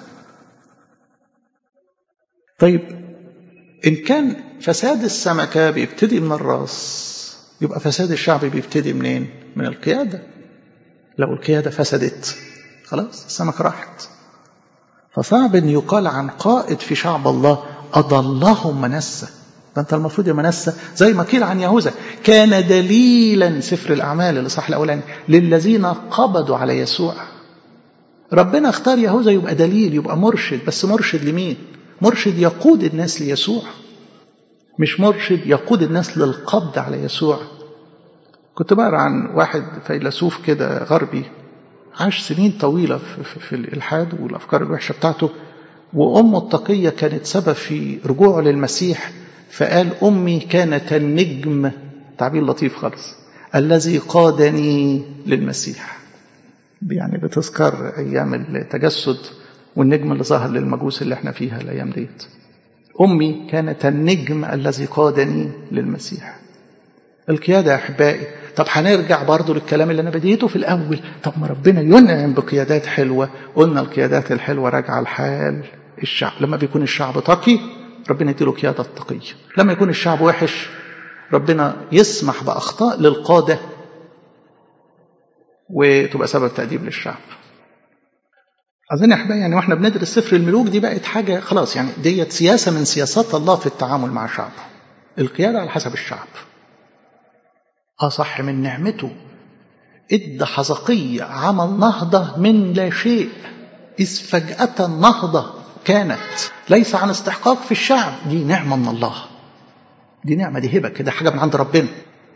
A: طيب إن كان فساد السمكة بيبتدي من الراس يبقى فساد الشعب بيبتدي منين من القيادة لو القيادة فسدت خلاص السمك راحت فصعب ان يقال عن قائد في شعب الله اضلهم منسى ده انت المفروض يا منسى زي ما قيل عن يهوذا كان دليلا سفر الاعمال الاصحاح الاولاني للذين قبضوا على يسوع ربنا اختار يهوذا يبقى دليل يبقى مرشد بس مرشد لمين مرشد يقود الناس ليسوع مش مرشد يقود الناس للقبض على يسوع كنت بقرا عن واحد فيلسوف كده غربي عاش سنين طويلة في, في الإلحاد والأفكار الوحشة بتاعته وأمه التقية كانت سبب في رجوعه للمسيح فقال أمي كانت النجم تعبير لطيف خالص الذي قادني للمسيح يعني بتذكر أيام التجسد والنجم اللي ظهر للمجوس اللي احنا فيها الأيام ديت أمي كانت النجم الذي قادني للمسيح القيادة يا أحبائي طب هنرجع برضو للكلام اللي أنا بديته في الأول طب ما ربنا ينعم بقيادات حلوة قلنا القيادات الحلوة راجعة لحال الشعب لما بيكون الشعب تقي ربنا يديله قيادة تقية لما يكون الشعب وحش ربنا يسمح بأخطاء للقادة وتبقى سبب تأديب للشعب أظن يا أحبائي يعني وإحنا بندرس سفر الملوك دي بقت حاجة خلاص يعني ديت سياسة من سياسات الله في التعامل مع شعبه القيادة على حسب الشعب أصح من نعمته إدى حزقية عمل نهضة من لا شيء إذ فجأة نهضة كانت ليس عن استحقاق في الشعب دي نعمة من الله دي نعمة دي هبة كده حاجة من عند ربنا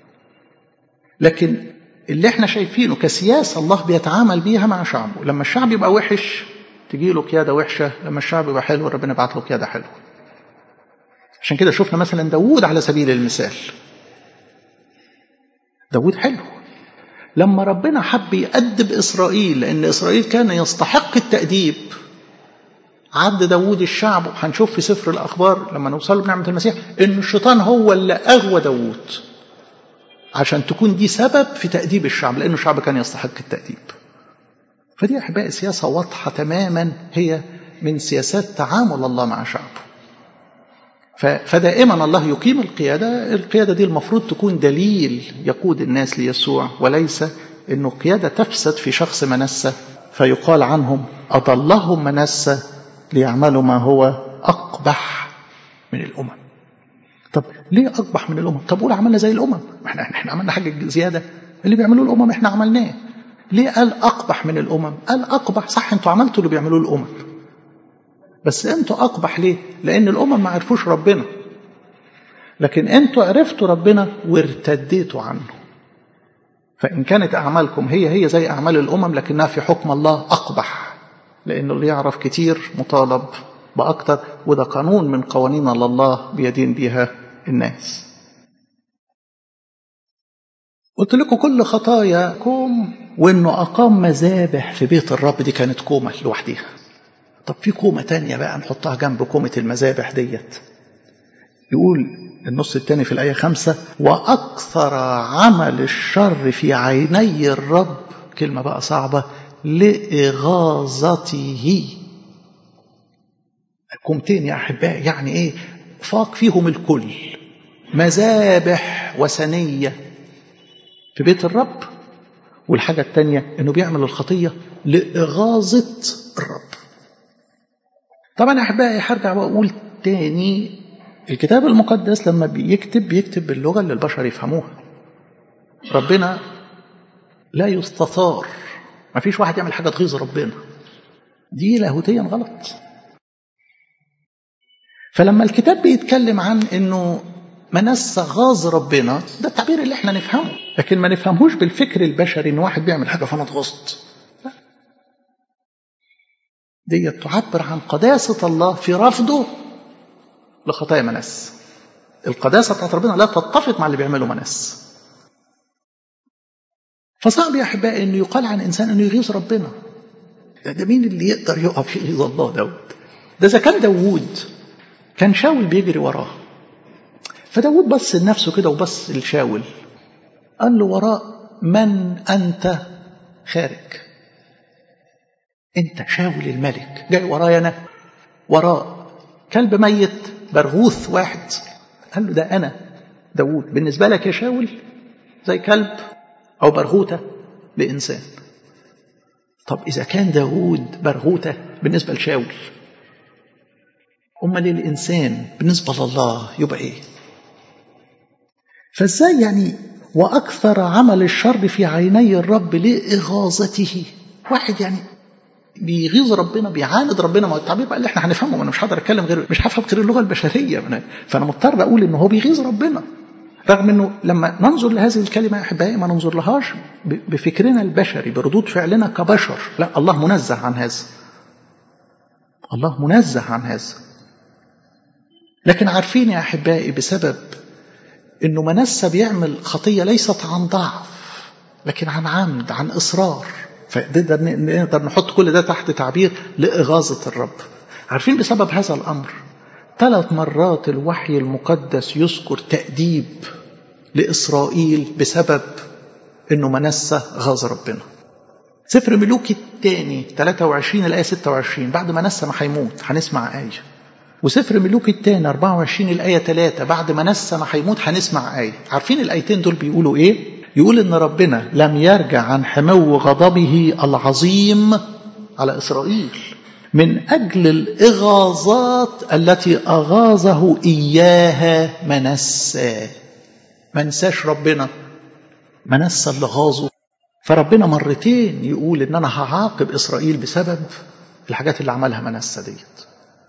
A: لكن اللي احنا شايفينه كسياسة الله بيتعامل بيها مع شعبه لما الشعب يبقى وحش تجي له قيادة وحشة لما الشعب يبقى حلو ربنا يبعت له قيادة حلوة عشان كده شفنا مثلا داوود على سبيل المثال داود حلو لما ربنا حب يأدب إسرائيل لأن إسرائيل كان يستحق التأديب عد داود الشعب وهنشوف في سفر الأخبار لما نوصل بنعمة المسيح إن الشيطان هو اللي أغوى داود عشان تكون دي سبب في تأديب الشعب لأنه الشعب كان يستحق التأديب فدي أحبائي سياسة واضحة تماما هي من سياسات تعامل الله مع شعبه فدائما الله يقيم القيادة القيادة دي المفروض تكون دليل يقود الناس ليسوع وليس أنه قيادة تفسد في شخص منسى فيقال عنهم أضلهم منسى ليعملوا ما هو أقبح من الأمم طب ليه أقبح من الأمم طب قول عملنا زي الأمم احنا, احنا عملنا حاجة زيادة اللي بيعملوه الأمم احنا عملناه ليه قال أقبح من الأمم قال أقبح صح انتوا عملتوا اللي بيعملوه الأمم بس انتوا أقبح ليه لأن الأمم ما عرفوش ربنا لكن انتوا عرفتوا ربنا وارتديتوا عنه فإن كانت أعمالكم هي هي زي أعمال الأمم لكنها في حكم الله أقبح لأنه اللي يعرف كتير مطالب بأكتر وده قانون من قوانين الله بيدين بيها الناس قلت لكم كل خطايا كوم وانه اقام مذابح في بيت الرب دي كانت كومه لوحديها طب في كومه تانية بقى نحطها جنب كومه المذابح ديت يقول النص الثاني في الآية خمسة وأكثر عمل الشر في عيني الرب كلمة بقى صعبة لإغاظته كومتين يا أحبائي يعني إيه فاق فيهم الكل مذابح وثنية في بيت الرب والحاجة الثانية إنه بيعمل الخطية لإغاظة الرب طبعا يا أحبائي هرجع وأقول تاني الكتاب المقدس لما بيكتب بيكتب باللغة اللي البشر يفهموها ربنا لا يستثار ما فيش واحد يعمل حاجة تغيظ ربنا دي لاهوتيا غلط فلما الكتاب بيتكلم عن انه منسى غاظ ربنا ده التعبير اللي احنا نفهمه لكن ما نفهمهوش بالفكر البشري ان واحد بيعمل حاجه فانا اتغصت لا دي تعبر عن قداسه الله في رفضه لخطايا منس القداسه بتاعت ربنا لا تتفق مع اللي بيعمله منس فصعب يا احبائي انه يقال عن انسان انه يغيظ ربنا ده, ده مين اللي يقدر يقف يغيظ الله داود ده اذا كان داوود كان شاول بيجري وراه فداود بص لنفسه كده وبص لشاول قال له وراء من أنت خارج أنت شاول الملك جاي ورايا أنا وراء كلب ميت برغوث واحد قال له ده أنا داود بالنسبة لك يا شاول زي كلب أو برغوتة لإنسان طب إذا كان داود برغوتة بالنسبة لشاول أمال الإنسان بالنسبة لله يبقى إيه فإزاي يعني وأكثر عمل الشر في عيني الرب لإغاظته واحد يعني بيغيظ ربنا بيعاند ربنا ما هو التعبير بقى اللي احنا هنفهمه انا مش هقدر اتكلم غير مش هفهم غير اللغه البشريه فانا مضطر اقول ان هو بيغيظ ربنا رغم انه لما ننظر لهذه الكلمه يا احبائي ما ننظر لهاش بفكرنا البشري بردود فعلنا كبشر لا الله منزه عن هذا الله منزه عن هذا لكن عارفين يا احبائي بسبب انه منسى بيعمل خطيه ليست عن ضعف لكن عن عمد عن اصرار فنقدر نقدر نحط كل ده تحت تعبير لاغاظه الرب عارفين بسبب هذا الامر ثلاث مرات الوحي المقدس يذكر تأديب لإسرائيل بسبب إنه منسى غاظ ربنا. سفر ملوك الثاني 23 الآية 26 بعد ما نسى ما هيموت هنسمع آية. وسفر ملوك الثاني 24 الآية 3 بعد ما نسى ما هيموت هنسمع آية. عارفين الآيتين دول بيقولوا إيه؟ يقول إن ربنا لم يرجع عن حمو غضبه العظيم على إسرائيل. من أجل الإغاظات التي أغاظه إياها منسى منساش ربنا منسى اللي غاظه فربنا مرتين يقول إن أنا هعاقب إسرائيل بسبب الحاجات اللي عملها منسى ديت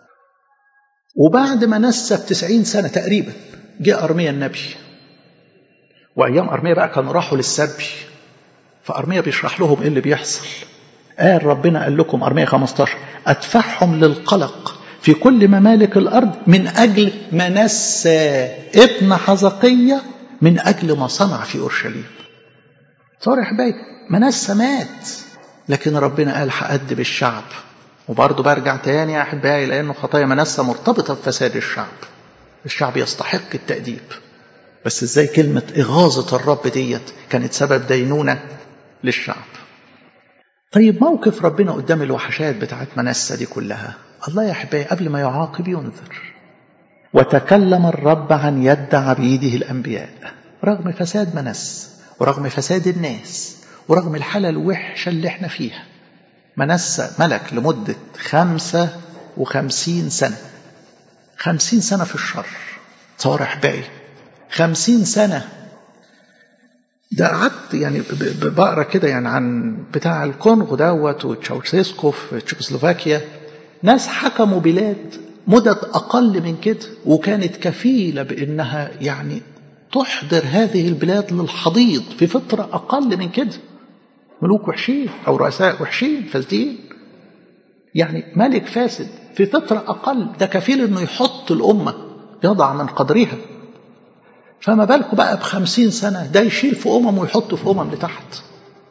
A: وبعد منسى بتسعين سنة تقريبا جاء أرميا النبي وأيام أرميا بقى كانوا راحوا للسبي فأرميا بيشرح لهم إيه اللي بيحصل قال ربنا قال لكم أرمية 15 أدفعهم للقلق في كل ممالك الأرض من أجل منسى ابن حزقية من أجل ما صنع في أورشليم صار يا حبايبي منسى مات لكن ربنا قال هأدب الشعب وبرضه برجع تاني يا أحبائي لأنه خطايا منسى مرتبطة بفساد الشعب الشعب يستحق التأديب بس ازاي كلمة إغاظة الرب ديت كانت سبب دينونة للشعب طيب موقف ربنا قدام الوحشات بتاعت منسى دي كلها الله يا حبايبي قبل ما يعاقب ينذر وتكلم الرب عن يد عبيده الأنبياء رغم فساد منس ورغم فساد الناس ورغم الحالة الوحشة اللي احنا فيها منسى ملك لمدة خمسة وخمسين سنة خمسين سنة في الشر تصور أحبائي خمسين سنة ده قعدت يعني بقرا كده يعني عن بتاع الكونغو دوت وتشاوشيسكو في تشيكوسلوفاكيا ناس حكموا بلاد مدد اقل من كده وكانت كفيله بانها يعني تحضر هذه البلاد للحضيض في فتره اقل من كده ملوك وحشين او رؤساء وحشين فاسدين يعني ملك فاسد في فتره اقل ده كفيل انه يحط الامه يضع من قدرها فما بالكم بقى بخمسين سنة ده يشيل في أمم ويحط في أمم لتحت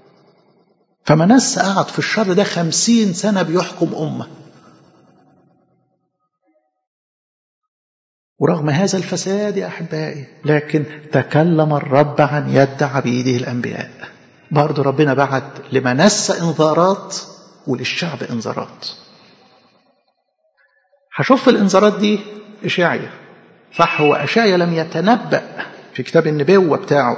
A: فمنس قعد في الشر ده خمسين سنة بيحكم أمة ورغم هذا الفساد يا أحبائي لكن تكلم الرب عن يد عبيده الأنبياء برضه ربنا بعت لمنس إنذارات وللشعب إنذارات هشوف في الإنذارات دي إشاعية صح هو أشعيا لم يتنبأ في كتاب النبوة بتاعه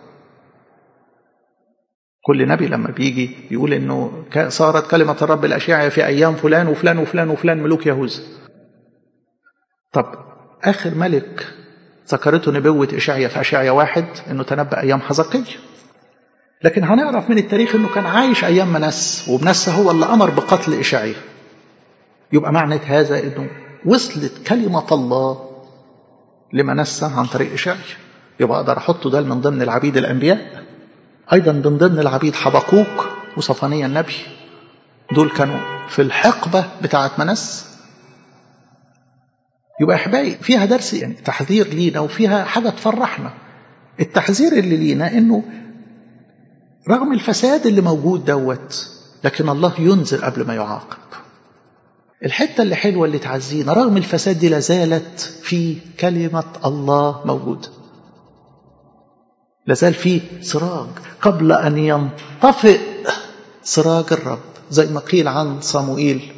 A: كل نبي لما بيجي يقول انه صارت كلمة الرب الأشعيا في أيام فلان وفلان وفلان وفلان ملوك يهوذا طب آخر ملك ذكرته نبوة إشعيا في أشعيا واحد انه تنبأ أيام حزقية لكن هنعرف من التاريخ انه كان عايش أيام منس ومنس هو اللي أمر بقتل إشعيا يبقى معنى هذا انه وصلت كلمة الله لمنسى عن طريق إشعيا يبقى أقدر أحطه ده من ضمن العبيد الأنبياء أيضا من ضمن العبيد حبقوك وصفانية النبي دول كانوا في الحقبة بتاعة منس يبقى أحبائي فيها درس يعني تحذير لينا وفيها حاجة تفرحنا التحذير اللي لينا إنه رغم الفساد اللي موجود دوت لكن الله ينذر قبل ما يعاقب الحتة اللي حلوة اللي تعزينا رغم الفساد دي لازالت في كلمة الله موجودة لازال في سراج قبل أن ينطفئ سراج الرب زي ما قيل عن صموئيل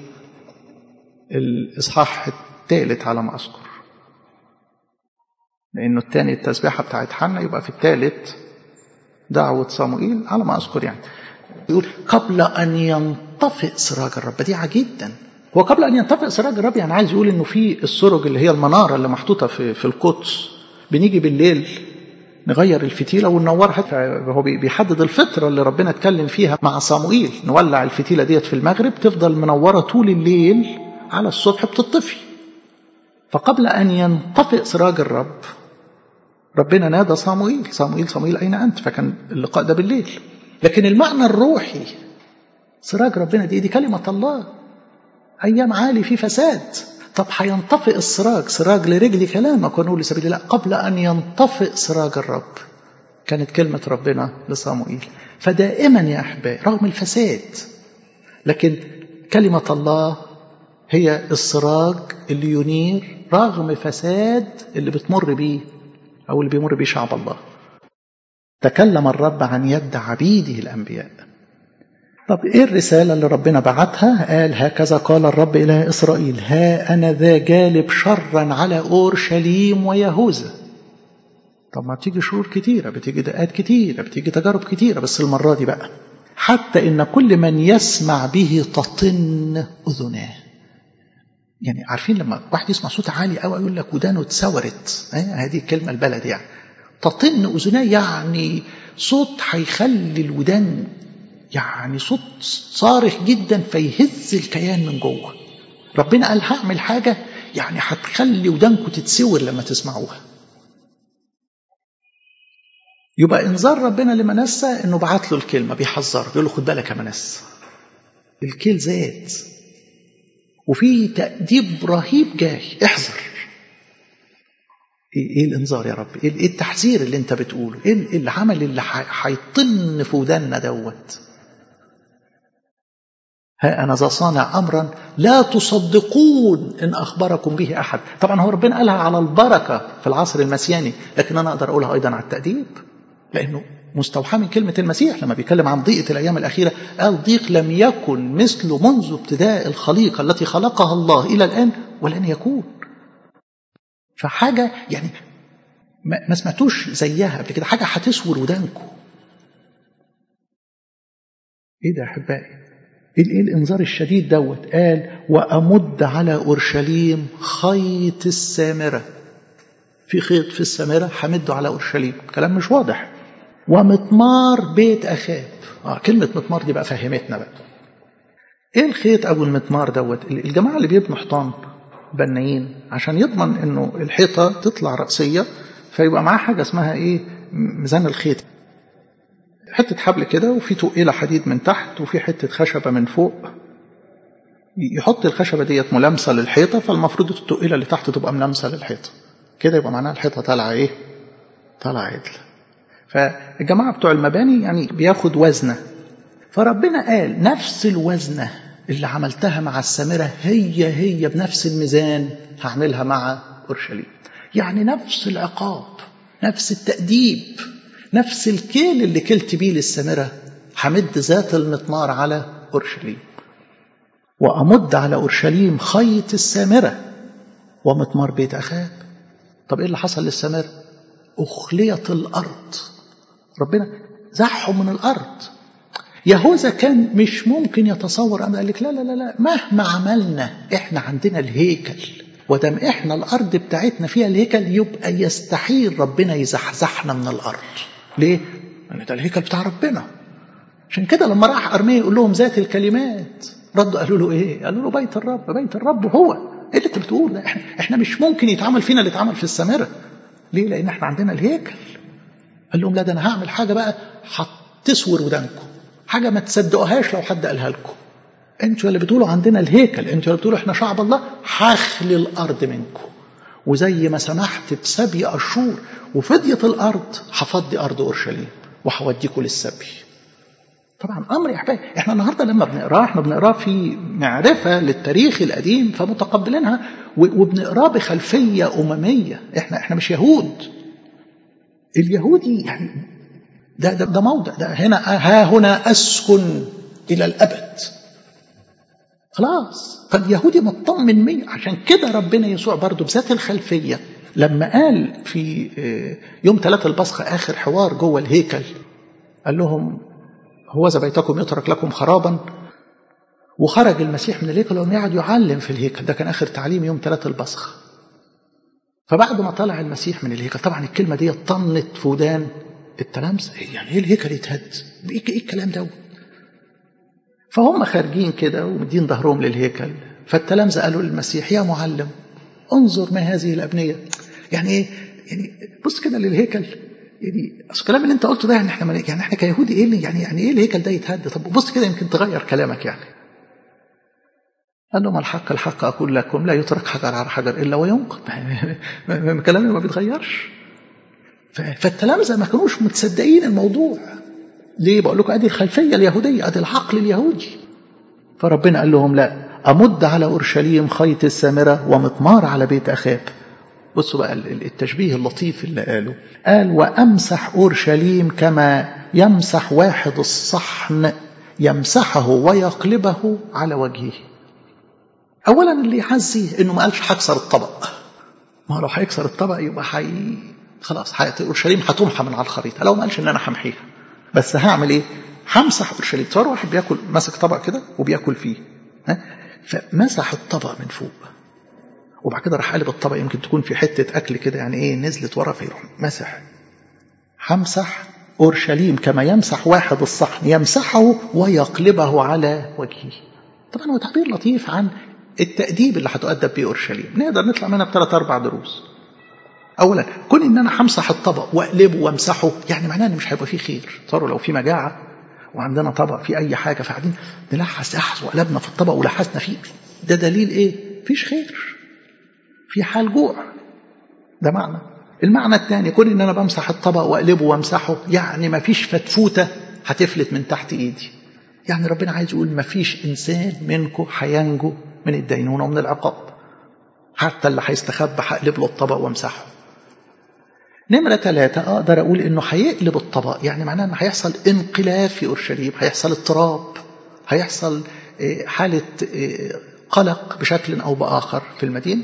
A: الإصحاح الثالث على ما أذكر لأنه الثاني التسبيحة بتاعت حنا يبقى في الثالث دعوة صموئيل على ما أذكر يعني يقول قبل أن ينطفئ سراج الرب بديعة جدا هو قبل أن ينطفئ سراج الرب يعني عايز يقول إنه في السرج اللي هي المنارة اللي محطوطة في, في القدس بنيجي بالليل نغير الفتيلة وننورها هو بيحدد الفترة اللي ربنا اتكلم فيها مع صموئيل نولع الفتيلة ديت في المغرب تفضل منورة طول الليل على الصبح بتطفي فقبل أن ينطفئ سراج الرب ربنا نادى صموئيل صموئيل صموئيل أين أنت فكان اللقاء ده بالليل لكن المعنى الروحي سراج ربنا دي دي كلمة الله أيام عالي في فساد طب هينطفئ السراج سراج لرجل كلامك ونقول لسبيل الله قبل أن ينطفئ سراج الرب كانت كلمة ربنا لصموئيل فدائما يا أحبائي رغم الفساد لكن كلمة الله هي السراج اللي ينير رغم فساد اللي بتمر بيه أو اللي بيمر بيه شعب الله تكلم الرب عن يد عبيده الأنبياء طب إيه الرسالة اللي ربنا بعتها قال هكذا قال الرب إلى إسرائيل ها أنا ذا جالب شرا على أورشليم ويهوذا طب ما بتيجي شرور كتيرة بتيجي دقات كتيرة بتيجي تجارب كتيرة بس المرة دي بقى حتى إن كل من يسمع به تطن أذناه يعني عارفين لما واحد يسمع صوت عالي قوي يقول لك ودانه اتسورت هذه الكلمة البلد يعني تطن أذناه يعني صوت هيخلي الودان يعني صوت صارخ جدا فيهز الكيان من جوه ربنا قال هعمل حاجة يعني هتخلي ودانكم تتسور لما تسمعوها يبقى انذار ربنا لمنسى انه بعت له الكلمه بيحذره بيقول له خد بالك يا منسى الكيل زاد وفي تأديب رهيب جاي احذر ايه الانذار يا رب ايه التحذير اللي انت بتقوله ايه العمل اللي هيطن في وداننا دوت ها أنا ذا صانع أمرا لا تصدقون إن أخبركم به أحد طبعا هو ربنا قالها على البركة في العصر المسياني لكن أنا أقدر أقولها أيضا على التأديب لأنه مستوحى من كلمة المسيح لما بيتكلم عن ضيقة الأيام الأخيرة قال ضيق لم يكن مثله منذ ابتداء الخليقة التي خلقها الله إلى الآن ولن يكون فحاجة يعني ما سمعتوش زيها قبل كده حاجة هتسور ودانكم ايه ده يا احبائي ايه الانذار الشديد دوت قال وامد على اورشليم خيط السامره في خيط في السامره همده على اورشليم كلام مش واضح ومطمار بيت اخاب اه كلمه مطمار دي بقى فهمتنا بقى ايه الخيط او المطمار دوت الجماعه اللي بيبنوا حيطان بنايين عشان يضمن انه الحيطه تطلع راسيه فيبقى معاه حاجه اسمها ايه ميزان الخيط حتة حبل كده وفي تقيلة حديد من تحت وفي حتة خشبة من فوق يحط الخشبة ديت ملامسة للحيطة فالمفروض التقيلة اللي تحت تبقى ملامسة للحيطة كده يبقى معناها الحيطة طالعة ايه طالعة عدل فالجماعة بتوع المباني يعني بياخد وزنة فربنا قال نفس الوزنة اللي عملتها مع السامرة هي هي بنفس الميزان هعملها مع أورشليم يعني نفس العقاب نفس التأديب نفس الكيل اللي كلت بيه للسامرة حمد ذات المطمار على أورشليم وأمد على أورشليم خيط السامرة ومطمار بيت أخاب طب إيه اللي حصل للسامرة أخليت الأرض ربنا زحهم من الأرض يهوذا كان مش ممكن يتصور أنا قال لك لا لا لا لا مهما عملنا إحنا عندنا الهيكل ودام إحنا الأرض بتاعتنا فيها الهيكل يبقى يستحيل ربنا يزحزحنا من الأرض ليه؟ لأن ده الهيكل بتاع ربنا عشان كده لما راح أرميا يقول لهم ذات الكلمات ردوا قالوا له إيه؟ قالوا له بيت الرب بيت الرب هو إيه اللي أنت بتقول ده؟ إحنا, إحنا مش ممكن يتعمل فينا اللي اتعمل في السامرة ليه؟ لأن إحنا عندنا الهيكل قال لهم لا ده أنا هعمل حاجة بقى هتسور ودانكم حاجة ما تصدقوهاش لو حد قالها لكم انتوا اللي بتقولوا عندنا الهيكل انتوا اللي بتقولوا احنا شعب الله هخلي الارض منكم وزي ما سمحت بسبي اشور وفدية الارض هفضي ارض اورشليم وهوديكم للسبي طبعا امر يا احبابي احنا النهارده لما بنقراه احنا بنقراه في معرفه للتاريخ القديم فمتقبلينها وبنقراه بخلفيه امميه احنا احنا مش يهود اليهودي يعني ده ده, ده موضع ده هنا ها هنا اسكن الى الابد خلاص فاليهودي مطمن مية عشان كده ربنا يسوع برضه بذات الخلفية لما قال في يوم ثلاثة البصخة آخر حوار جوه الهيكل قال لهم هو بيتكم يترك لكم خرابا وخرج المسيح من الهيكل وقام قاعد يعلم في الهيكل ده كان اخر تعليم يوم ثلاثة البصخ فبعد ما طلع المسيح من الهيكل طبعا الكلمه دي طنت في ودان التلامذه يعني ايه الهيكل يتهد ايه إيه الكلام ده فهم خارجين كده ومدين ظهرهم للهيكل فالتلامذه قالوا للمسيح يا معلم انظر ما هذه الابنيه يعني ايه يعني بص كده للهيكل يعني اصل الكلام اللي انت قلته ده يعني احنا يعني احنا كيهودي ايه اللي يعني يعني ايه الهيكل ده يتهد طب بص كده يمكن تغير كلامك يعني قال لهم الحق الحق اقول لكم لا يترك حجر على حجر الا وينقض كلامي ما بيتغيرش فالتلامذه ما كانوش متصدقين الموضوع ليه بقول لكم ادي الخلفيه اليهوديه ادي العقل اليهودي فربنا قال لهم لا امد على اورشليم خيط السامره ومطمار على بيت اخاب بصوا بقى التشبيه اللطيف اللي قاله قال وامسح اورشليم كما يمسح واحد الصحن يمسحه ويقلبه على وجهه اولا اللي يحزي انه ما قالش هكسر الطبق ما لو هيكسر الطبق يبقى حي خلاص حياتي اورشليم هتمحى من على الخريطه لو ما قالش ان انا همحيها بس هعمل ايه همسح اورشليم تصور واحد بياكل ماسك طبق كده وبياكل فيه ها فمسح الطبق من فوق وبعد كده راح قلب الطبق يمكن تكون في حته اكل كده يعني ايه نزلت ورا فيروح مسح همسح اورشليم كما يمسح واحد الصحن يمسحه ويقلبه على وجهه طبعا هو تعبير لطيف عن التأديب اللي هتؤدب بيه اورشليم نقدر نطلع منها بثلاث اربع دروس اولا كون ان انا همسح الطبق واقلبه وامسحه يعني معناه ان مش هيبقى فيه خير تصوروا لو في مجاعه وعندنا طبق فيه اي حاجه فقاعدين نلحس احس وقلبنا في الطبق ولحسنا فيه ده دليل ايه فيش خير في حال جوع ده معنى المعنى الثاني كون ان انا بمسح الطبق واقلبه وامسحه يعني ما فيش فتفوته هتفلت من تحت ايدي يعني ربنا عايز يقول ما فيش انسان منكم هينجو من الدينونه ومن العقاب حتى اللي هيستخبى هقلب له الطبق وامسحه نمرة ثلاثة أقدر أقول إنه هيقلب الطبق يعني معناه إنه هيحصل انقلاب في أورشليم هيحصل اضطراب هيحصل حالة قلق بشكل أو بآخر في المدينة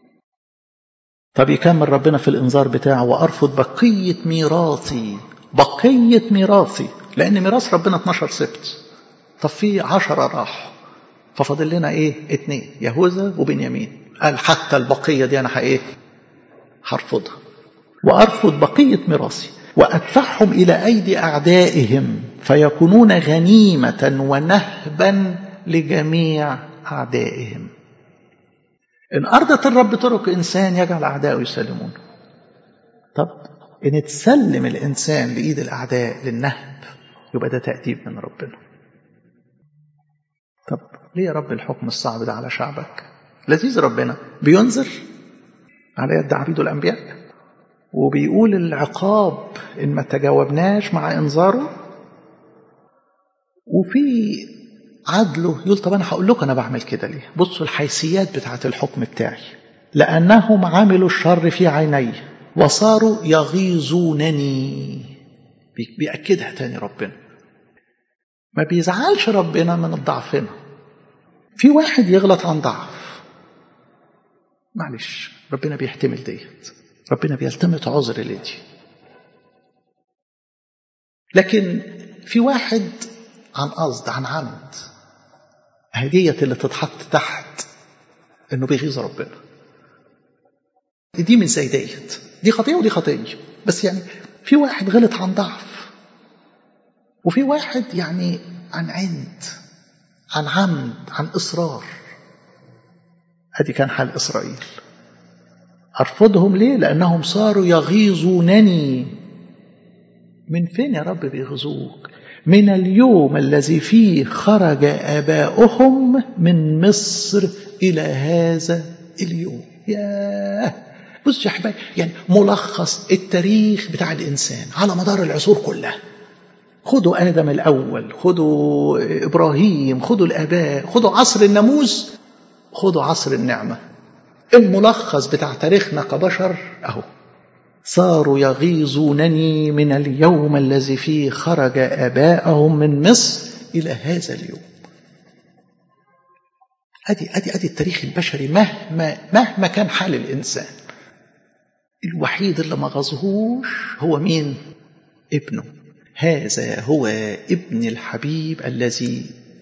A: طب يكمل ربنا في الإنذار بتاعه وأرفض بقية ميراثي بقية ميراثي لأن ميراث ربنا 12 سبت طب في 10 راحوا ففاضل لنا إيه؟ اتنين يهوذا وبنيامين قال حتى البقية دي أنا إيه؟ هرفضها وأرفض بقية ميراثي وأدفعهم إلى أيدي أعدائهم فيكونون غنيمة ونهبا لجميع أعدائهم إن أرضت الرب طرق إنسان يجعل أعدائه يسلمون طب إن تسلم الإنسان لإيد الأعداء للنهب يبقى ده تأديب من ربنا طب ليه يا رب الحكم الصعب ده على شعبك لذيذ ربنا بينذر على يد عبيده الأنبياء وبيقول العقاب إن ما تجاوبناش مع إنذاره وفي عدله يقول طب أنا هقول لكم أنا بعمل كده ليه بصوا الحيثيات بتاعة الحكم بتاعي لأنهم عملوا الشر في عيني وصاروا يغيظونني بيأكدها تاني ربنا ما بيزعلش ربنا من ضعفنا في واحد يغلط عن ضعف معلش ربنا بيحتمل ديت ربنا بيلتمس عذر لدي لكن في واحد عن قصد عن عمد هدية اللي تتحط تحت انه بيغيظ ربنا دي مش زي ديت دي خطية ودي خطية بس يعني في واحد غلط عن ضعف وفي واحد يعني عن عند عن عمد عن إصرار ادي كان حال إسرائيل أرفضهم ليه؟ لأنهم صاروا يغيظونني من فين يا رب بيغيظوك؟ من اليوم الذي فيه خرج آباؤهم من مصر إلى هذا اليوم ياه بص يا حبايبي يعني ملخص التاريخ بتاع الإنسان على مدار العصور كلها خدوا آدم الأول خدوا إبراهيم خدوا الآباء خدوا عصر الناموس خدوا عصر النعمة الملخص بتاع تاريخنا كبشر أهو صاروا يغيظونني من اليوم الذي فيه خرج آباءهم من مصر إلى هذا اليوم أدي أدي أدي التاريخ البشري مهما مهما كان حال الإنسان الوحيد اللي ما غزهوش هو مين؟ ابنه هذا هو ابن الحبيب الذي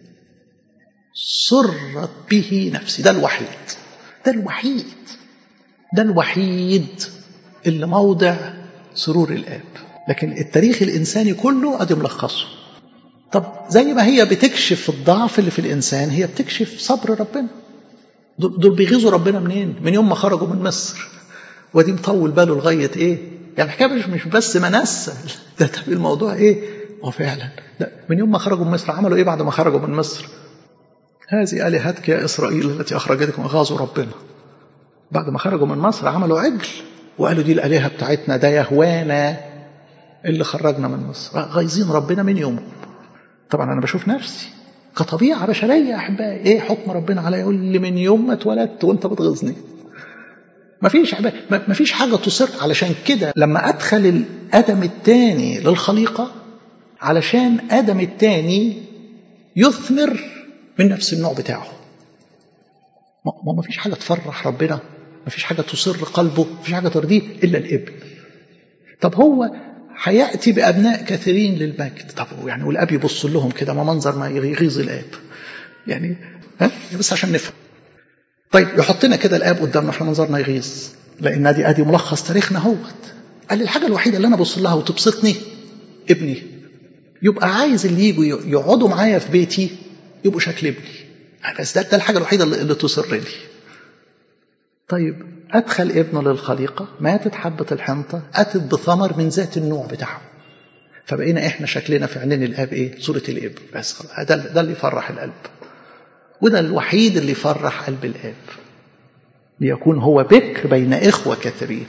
A: سرت به نفسي ده الوحيد ده الوحيد ده الوحيد اللي موضع سرور الآب لكن التاريخ الإنساني كله أدي ملخصه طب زي ما هي بتكشف الضعف اللي في الإنسان هي بتكشف صبر ربنا دول بيغيظوا ربنا منين من يوم ما خرجوا من مصر ودي مطول باله لغاية إيه يعني الحكاية مش, مش بس منسى ده طب الموضوع إيه هو فعلا لا من يوم ما خرجوا من مصر عملوا إيه بعد ما خرجوا من مصر هذه آلهتك يا إسرائيل التي أخرجتكم غاظوا ربنا بعد ما خرجوا من مصر عملوا عجل وقالوا دي الآلهة بتاعتنا ده يهوانا اللي خرجنا من مصر غايزين ربنا من يومه طبعا أنا بشوف نفسي كطبيعة بشرية يا أحبائي إيه حكم ربنا عليا يقول لي من يوم ما اتولدت وأنت بتغيظني مفيش مفيش حاجة تصر علشان كده لما أدخل الآدم الثاني للخليقة علشان آدم الثاني يثمر من نفس النوع بتاعه ما ما فيش حاجة تفرح ربنا ما فيش حاجة تصر قلبه ما فيش حاجة ترضيه إلا الابن طب هو هيأتي بأبناء كثيرين للمجد طب يعني والأب يبص لهم كده ما منظر ما يغيظ الآب يعني ها بس عشان نفهم طيب يحطنا كده الآب قدامنا احنا منظرنا يغيظ لأن ادي ادي ملخص تاريخنا هوت قال لي الحاجة الوحيدة اللي أنا أبص لها وتبسطني ابني يبقى عايز اللي يجوا يقعدوا معايا في بيتي يبقوا شكل ابني بس ده, ده الحاجة الوحيدة اللي تصر لي طيب أدخل ابنه للخليقة ماتت حبة الحنطة أتت بثمر من ذات النوع بتاعه فبقينا إحنا شكلنا في عينين الآب إيه صورة الابن بس ده, ده اللي يفرح القلب وده الوحيد اللي يفرح قلب الآب ليكون هو بكر بين إخوة كثيرين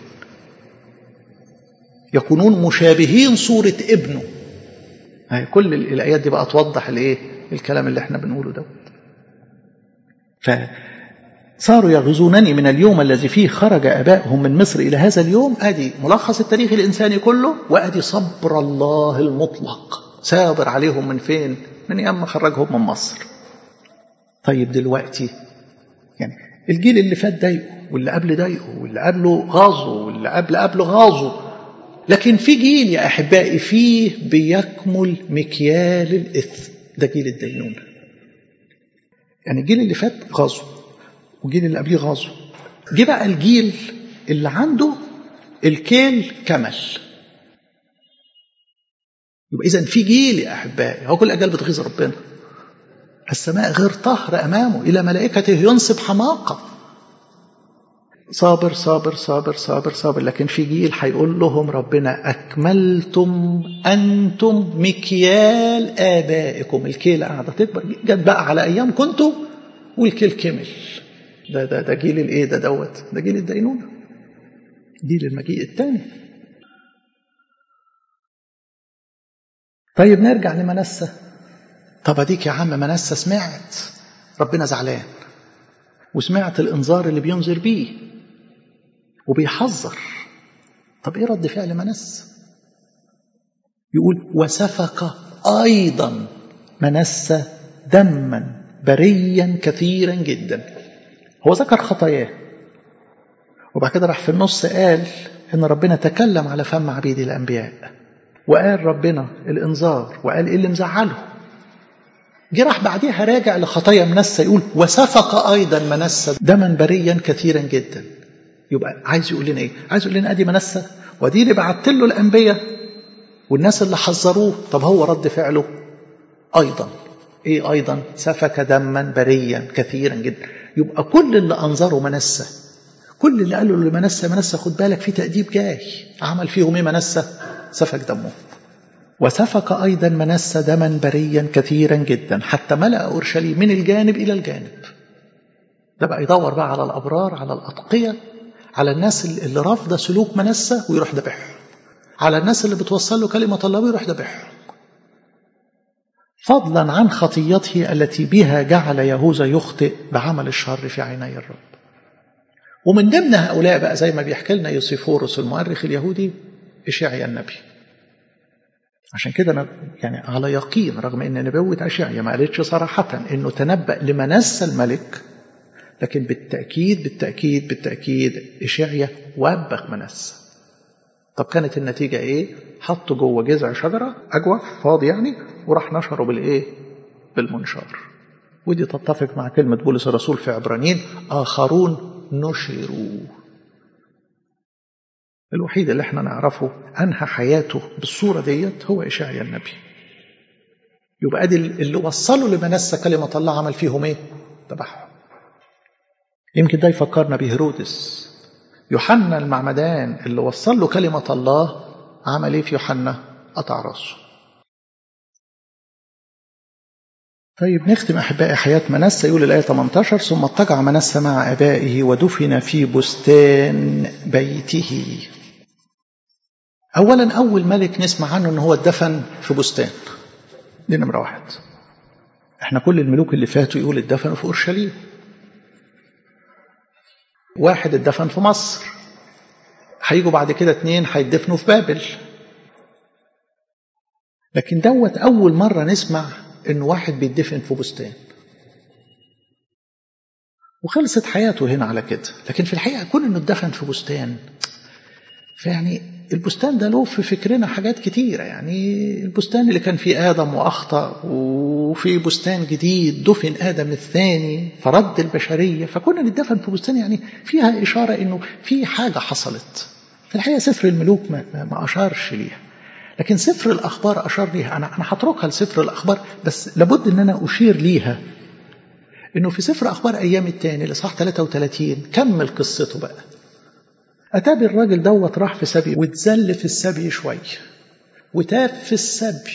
A: يكونون مشابهين صورة ابنه هي كل الآيات دي بقى توضح الإيه الكلام اللي احنا بنقوله ده فصاروا يغزونني من اليوم الذي فيه خرج أبائهم من مصر إلى هذا اليوم أدي ملخص التاريخ الإنساني كله وأدي صبر الله المطلق صابر عليهم من فين من أيام ما خرجهم من مصر طيب دلوقتي يعني الجيل اللي فات ضايقه واللي قبل ضايقه واللي قبله غاظه واللي قبل قبله غاظه لكن في جيل يا أحبائي فيه بيكمل مكيال الإثم ده جيل الدينونة يعني الجيل اللي فات غاظه والجيل اللي قبليه غاظه جه بقى الجيل اللي عنده الكيل كمل يبقى إذا في جيل يا أحبائي هو كل الأجيال بتغيظ ربنا السماء غير طهر أمامه إلى ملائكته ينصب حماقة صابر صابر صابر صابر صابر لكن في جيل هيقول لهم ربنا أكملتم أنتم مكيال آبائكم الكيل قاعدة تكبر جت بقى على أيام كنتوا والكيل كمل ده ده ده جيل الايه ده دوت ده جيل الدينونة جيل المجيء الثاني طيب نرجع لمنسة طب اديك يا عم منسة سمعت ربنا زعلان وسمعت الانذار اللي بينذر بيه وبيحذر طب ايه رد فعل منسة يقول وسفك ايضا منسة دما بريا كثيرا جدا هو ذكر خطاياه وبعد كده راح في النص قال ان ربنا تكلم على فم عبيد الانبياء وقال ربنا الانذار وقال ايه اللي مزعله جه راح بعديها راجع لخطايا منسى يقول وسفك ايضا منسى دما بريا كثيرا جدا يبقى عايز يقول لنا ايه عايز يقول لنا ادي منسى ودي اللي بعت له الانبياء والناس اللي حذروه طب هو رد فعله ايضا ايه ايضا سفك دما بريا كثيرا جدا يبقى كل اللي انظره منسى كل اللي قالوا لمنسى منسى خد بالك في تأديب جاي عمل فيهم ايه منسى سفك دمه وسفك أيضا منسى دما بريا كثيرا جدا حتى ملأ أورشليم من الجانب إلى الجانب ده بقى يدور بقى على الأبرار على الأتقية على الناس اللي رافضة سلوك منسى ويروح ذبحهم على الناس اللي بتوصل له كلمة الله ويروح ذبحهم فضلا عن خطيته التي بها جعل يهوذا يخطئ بعمل الشر في عيني الرب ومن ضمن هؤلاء بقى زي ما بيحكي لنا يوسيفورس المؤرخ اليهودي إشعيا النبي عشان كده أنا يعني على يقين رغم أن نبوة أشعيا ما قالتش صراحة أنه تنبأ لمنسى الملك لكن بالتأكيد بالتأكيد بالتأكيد إشعيا وبخ منسى طب كانت النتيجة إيه؟ حطوا جوه جذع شجرة أجوف فاضي يعني وراح نشره بالإيه؟ بالمنشار ودي تتفق مع كلمة بولس الرسول في عبرانيين آخرون نشروا الوحيد اللي احنا نعرفه أنهى حياته بالصورة ديت هو إشعيا النبي يبقى ادي اللي وصلوا لمنسى كلمة الله عمل فيهم ايه؟ ذبحهم يمكن ده يفكرنا بهيرودس يوحنا المعمدان اللي وصل له كلمة الله عمل ايه في يوحنا؟ قطع راسه طيب نختم أحبائي حياة منسى يقول الآية 18 ثم اضطجع منسى مع أبائه ودفن في بستان بيته أولا أول ملك نسمع عنه أنه هو اتدفن في بستان دي نمرة واحد احنا كل الملوك اللي فاتوا يقول اتدفنوا في أورشليم واحد اتدفن في مصر هيجوا بعد كده اتنين هيدفنوا في بابل لكن دوت أول مرة نسمع إن واحد بيدفن في بستان وخلصت حياته هنا على كده لكن في الحقيقة كون إنه اتدفن في بستان فيعني البستان ده له في فكرنا حاجات كتيرة يعني البستان اللي كان فيه آدم وأخطأ وفي بستان جديد دفن آدم الثاني فرد البشرية فكنا نتدفن في بستان يعني فيها إشارة إنه في حاجة حصلت في الحقيقة سفر الملوك ما, ما أشارش ليها لكن سفر الأخبار أشار ليها أنا أنا هتركها لسفر الأخبار بس لابد إن أنا أشير ليها إنه في سفر أخبار أيام التاني الإصحاح 33 كمل قصته بقى أتابي الراجل دوت راح في سبي واتذل في السبي شوية وتاب في السبي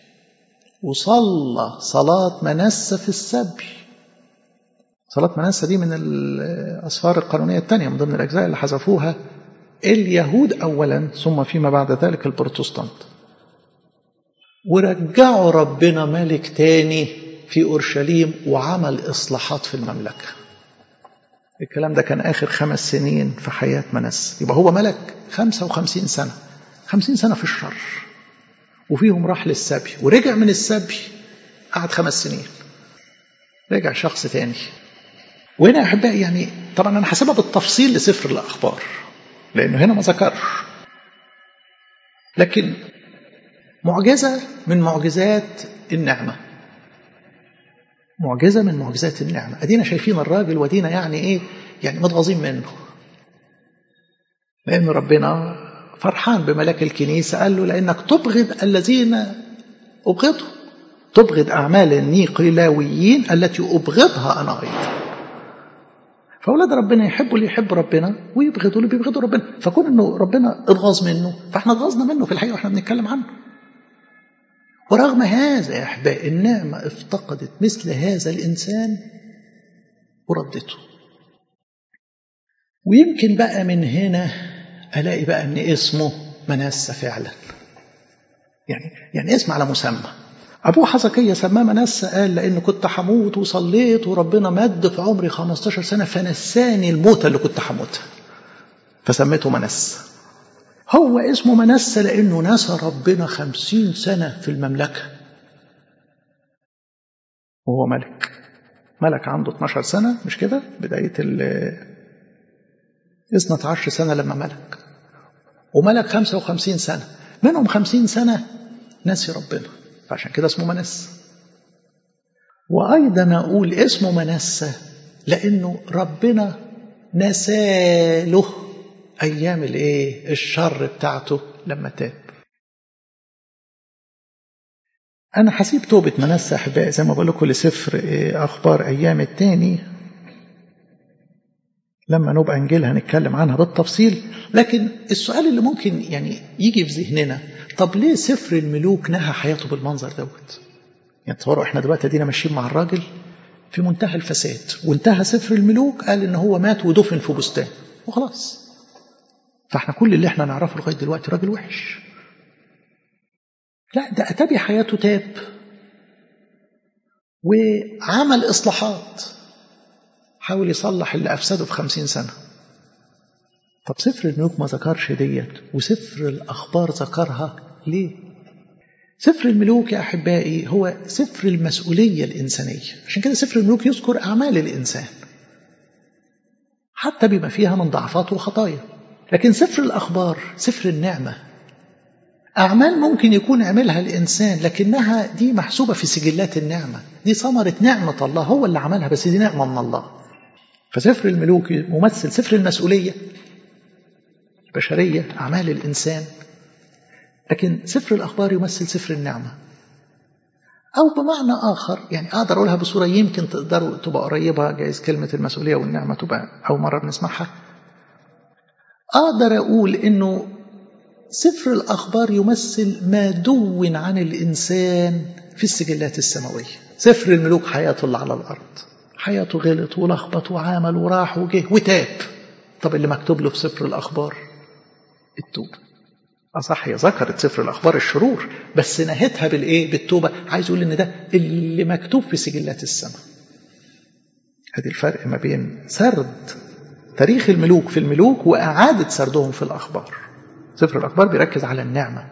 A: وصلى صلاة منسة في السبي صلاة منسة دي من الأسفار القانونية الثانية من ضمن الأجزاء اللي حذفوها اليهود أولا ثم فيما بعد ذلك البروتستانت ورجعوا ربنا ملك تاني في أورشليم وعمل إصلاحات في المملكة الكلام ده كان آخر خمس سنين في حياة منس يبقى هو ملك خمسة وخمسين سنة خمسين سنة في الشر وفيهم راح للسبي ورجع من السبي قعد خمس سنين رجع شخص تاني وهنا أحبائي يعني طبعا أنا حسبها بالتفصيل لسفر الأخبار لأنه هنا ما ذكرش لكن معجزة من معجزات النعمة معجزة من معجزات النعمة أدينا شايفين الراجل ودينا يعني إيه يعني متغاظين منه لأن ربنا فرحان بملاك الكنيسة قال له لأنك تبغض الذين أبغضهم تبغض أعمال النيقلاويين التي أبغضها أنا أيضا فأولاد ربنا يحبوا اللي يحب ربنا ويبغضوا اللي بيبغضوا ربنا فكون إنه ربنا اتغاظ منه فإحنا اتغاظنا منه في الحقيقة وإحنا بنتكلم عنه ورغم هذا يا أحبائي النعمة افتقدت مثل هذا الإنسان وردته ويمكن بقى من هنا ألاقي بقى أن اسمه منسى فعلا يعني يعني اسم على مسمى أبوه حزقية سماه منسى قال لأن كنت حموت وصليت وربنا مد في عمري 15 سنة فنساني الموتة اللي كنت حموتها فسميته منسى هو اسمه منسى لأنه نسى ربنا خمسين سنة في المملكة وهو ملك ملك عنده 12 سنة مش كده بداية ال 12 سنة لما ملك وملك 55 سنة منهم 50 سنة نسي ربنا فعشان كده اسمه منسى وأيضا أقول اسمه منسى لأنه ربنا نساله أيام الإيه الشر بتاعته لما تاب أنا حسيب توبة منسى أحبائي زي ما بقول لكم لسفر أخبار أيام التاني لما نبقى نجيلها نتكلم عنها بالتفصيل لكن السؤال اللي ممكن يعني يجي في ذهننا طب ليه سفر الملوك نهى حياته بالمنظر دوت يعني تصوروا احنا دلوقتي ادينا ماشيين مع الراجل في منتهى الفساد وانتهى سفر الملوك قال ان هو مات ودفن في بستان وخلاص فاحنا كل اللي احنا نعرفه لغايه دلوقتي راجل وحش لا ده اتى بحياته تاب وعمل اصلاحات حاول يصلح اللي افسده في خمسين سنه طب سفر الملوك ما ذكرش ديت وسفر الاخبار ذكرها ليه سفر الملوك يا احبائي هو سفر المسؤوليه الانسانيه عشان كده سفر الملوك يذكر اعمال الانسان حتى بما فيها من ضعفات وخطايا لكن سفر الأخبار سفر النعمة أعمال ممكن يكون عملها الإنسان لكنها دي محسوبة في سجلات النعمة دي ثمرة نعمة الله هو اللي عملها بس دي نعمة من الله فسفر الملوك ممثل سفر المسؤولية البشرية أعمال الإنسان لكن سفر الأخبار يمثل سفر النعمة أو بمعنى آخر يعني أقدر أقولها بصورة يمكن تقدروا تبقى قريبة جايز كلمة المسؤولية والنعمة تبقى أول مرة بنسمعها أقدر أقول إنه سفر الأخبار يمثل ما دون عن الإنسان في السجلات السماوية سفر الملوك حياته اللي على الأرض حياته غلط ولخبط وعمل وراح وجه وتاب طب اللي مكتوب له في سفر الأخبار التوبة أصح هي ذكرت سفر الأخبار الشرور بس نهتها بالإيه بالتوبة عايز يقول إن ده اللي مكتوب في سجلات السماء هذه الفرق ما بين سرد تاريخ الملوك في الملوك وإعادة سردهم في الأخبار سفر الأخبار بيركز على النعمة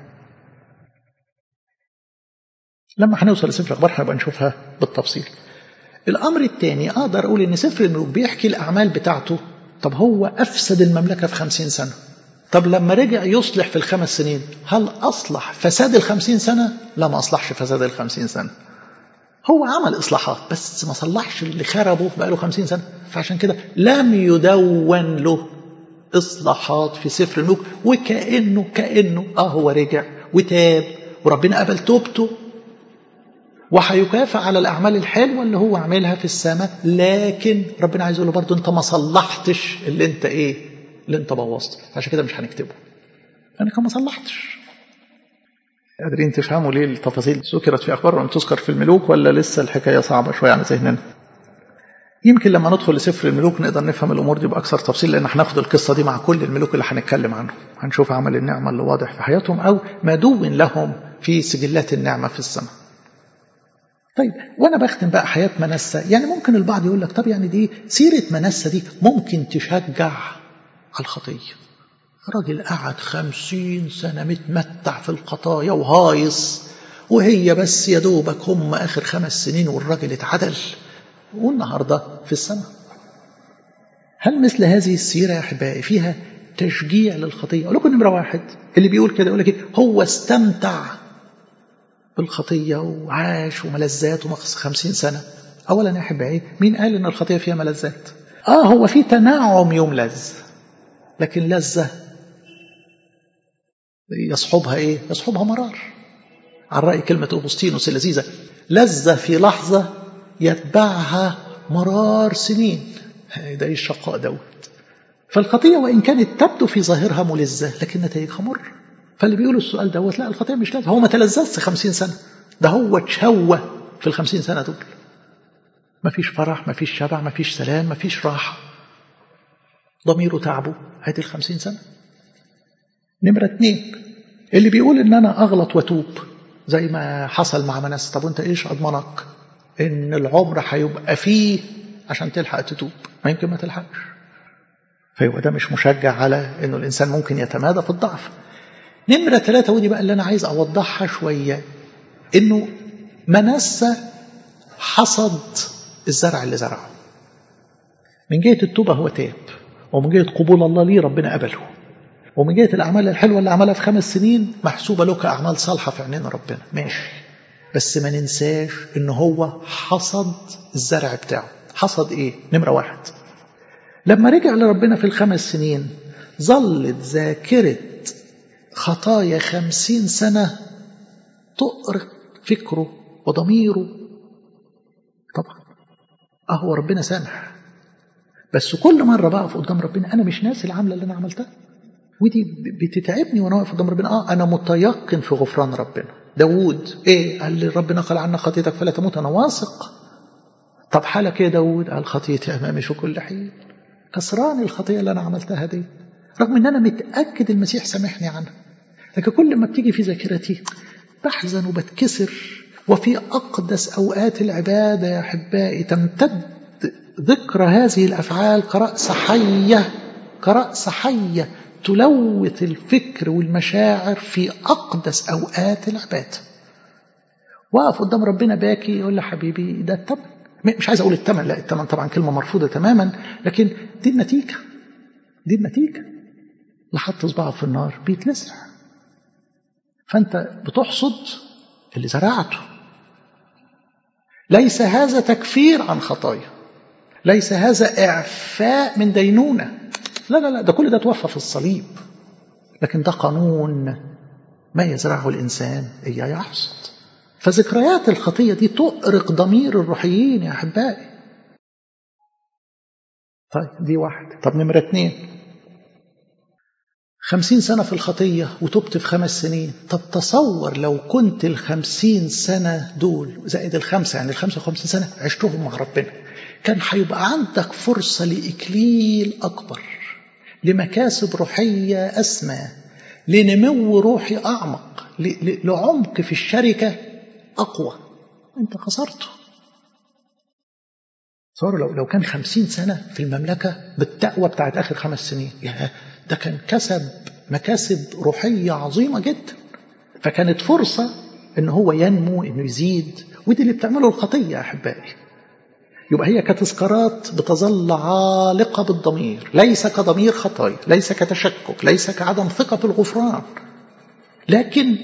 A: لما هنوصل لسفر الأخبار هنبقى نشوفها بالتفصيل الأمر الثاني أقدر أقول إن سفر الملوك بيحكي الأعمال بتاعته طب هو أفسد المملكة في خمسين سنة طب لما رجع يصلح في الخمس سنين هل أصلح فساد الخمسين سنة؟ لا ما أصلحش فساد الخمسين سنة هو عمل إصلاحات بس ما صلحش اللي خربه بقاله خمسين سنة فعشان كده لم يدون له إصلاحات في سفر الملوك وكأنه كأنه آه هو رجع وتاب وربنا قبل توبته وهيكافئ على الأعمال الحلوة اللي هو عاملها في السماء لكن ربنا عايز يقول له برضه أنت ما صلحتش اللي أنت إيه اللي أنت بوظته عشان كده مش هنكتبه لأنك ما صلحتش قادرين تفهموا ليه التفاصيل ذكرت في أخبار ولم تذكر في الملوك ولا لسه الحكاية صعبة شوية على ذهننا يمكن لما ندخل لسفر الملوك نقدر نفهم الامور دي باكثر تفصيل لان هناخد القصه دي مع كل الملوك اللي هنتكلم عنهم هنشوف عمل النعمه اللي واضح في حياتهم او ما دون لهم في سجلات النعمه في السماء طيب وانا بختم بقى حياه منسى يعني ممكن البعض يقول لك طب يعني دي سيره منسى دي ممكن تشجع على الخطيه راجل قعد خمسين سنة متمتع في الخطايا وهايص وهي بس يا دوبك هم آخر خمس سنين والراجل اتعدل والنهاردة في السماء هل مثل هذه السيرة يا أحبائي فيها تشجيع للخطية أقول لكم نمرة واحد اللي بيقول كده يقول لك هو استمتع بالخطية وعاش وملذات ومقص خمسين سنة أولا يا أحبائي مين قال إن الخطية فيها ملذات آه هو في تنعم يملذ لكن لذة يصحبها إيه يصحبها مرار على رأي كلمة أغسطينوس اللذيذة لذة في لحظة يتبعها مرار سنين ده ايه الشقاء دوت فالخطيه وان كانت تبدو في ظاهرها ملذه لكن نتائجها مر فاللي بيقولوا السؤال دوت لا الخطيه مش لازم هو ما تلذذش خمسين سنه ده هو اتشوه في الخمسين سنه دول ما فيش فرح ما فيش شبع ما فيش سلام ما فيش راحه ضميره تعبه هذه الخمسين سنه نمره اتنين اللي بيقول ان انا اغلط واتوب زي ما حصل مع مناس طب وانت ايش اضمنك ان العمر هيبقى فيه عشان تلحق تتوب ما يمكن ما تلحقش فيبقى ده مش مشجع على انه الانسان ممكن يتمادى في الضعف نمرة ثلاثة ودي بقى اللي أنا عايز أوضحها شوية إنه منسى حصد الزرع اللي زرعه من جهة التوبة هو تاب ومن جهة قبول الله ليه ربنا قبله ومن جهة الأعمال الحلوة اللي عملها في خمس سنين محسوبة له كأعمال صالحة في عينين ربنا ماشي بس ما ننساش ان هو حصد الزرع بتاعه حصد ايه نمرة واحد لما رجع لربنا في الخمس سنين ظلت ذاكرة خطايا خمسين سنة تؤرق فكره وضميره طبعا اهو ربنا سامح بس كل مرة بقف قدام ربنا انا مش ناسي العملة اللي انا عملتها ودي بتتعبني وانا واقف قدام ربنا اه انا متيقن في غفران ربنا داوود ايه قال لي ربنا قال عنك خطيتك فلا تموت انا واثق طب حالك ايه داوود قال خطيتي امامي في كل حين كسران الخطيه اللي انا عملتها دي رغم ان انا متاكد المسيح سامحني عنها لكن كل ما بتيجي في ذاكرتي بحزن وبتكسر وفي اقدس اوقات العباده يا احبائي تمتد ذكرى هذه الافعال كراس حيه كراس حيه تلوث الفكر والمشاعر في أقدس أوقات العبادة وقف قدام ربنا باكي يقول له حبيبي ده التمن مش عايز أقول التمن لا التمن طبعا كلمة مرفوضة تماما لكن دي النتيجة دي النتيجة لحط صباعه في النار بيتلسع فانت بتحصد اللي زرعته ليس هذا تكفير عن خطايا ليس هذا اعفاء من دينونه لا لا لا ده كل ده توفى في الصليب لكن ده قانون ما يزرعه الانسان اياه يحصد فذكريات الخطيه دي تؤرق ضمير الروحيين يا احبائي طيب دي واحد طب نمرة اتنين خمسين سنة في الخطية وتبت في خمس سنين طب تصور لو كنت الخمسين سنة دول زائد الخمسة يعني الخمسة وخمسين سنة عشتهم مع ربنا كان هيبقى عندك فرصة لإكليل أكبر لمكاسب روحية أسمى لنمو روحي أعمق لعمق في الشركة أقوى أنت خسرته تصوروا لو لو كان خمسين سنة في المملكة بالتقوى بتاعت آخر خمس سنين يا ده كان كسب مكاسب روحية عظيمة جدا فكانت فرصة إن هو ينمو إنه يزيد ودي اللي بتعمله الخطية يا أحبائي يبقى هي كتذكارات بتظل عالقة بالضمير ليس كضمير خطايا ليس كتشكك ليس كعدم ثقة بالغفران لكن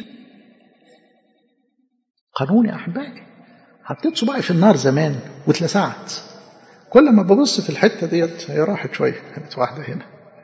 A: قانون يا أحبائي حطيت صباعي في النار زمان واتلسعت كل ما ببص في الحته ديت هي راحت شويه كانت واحده هنا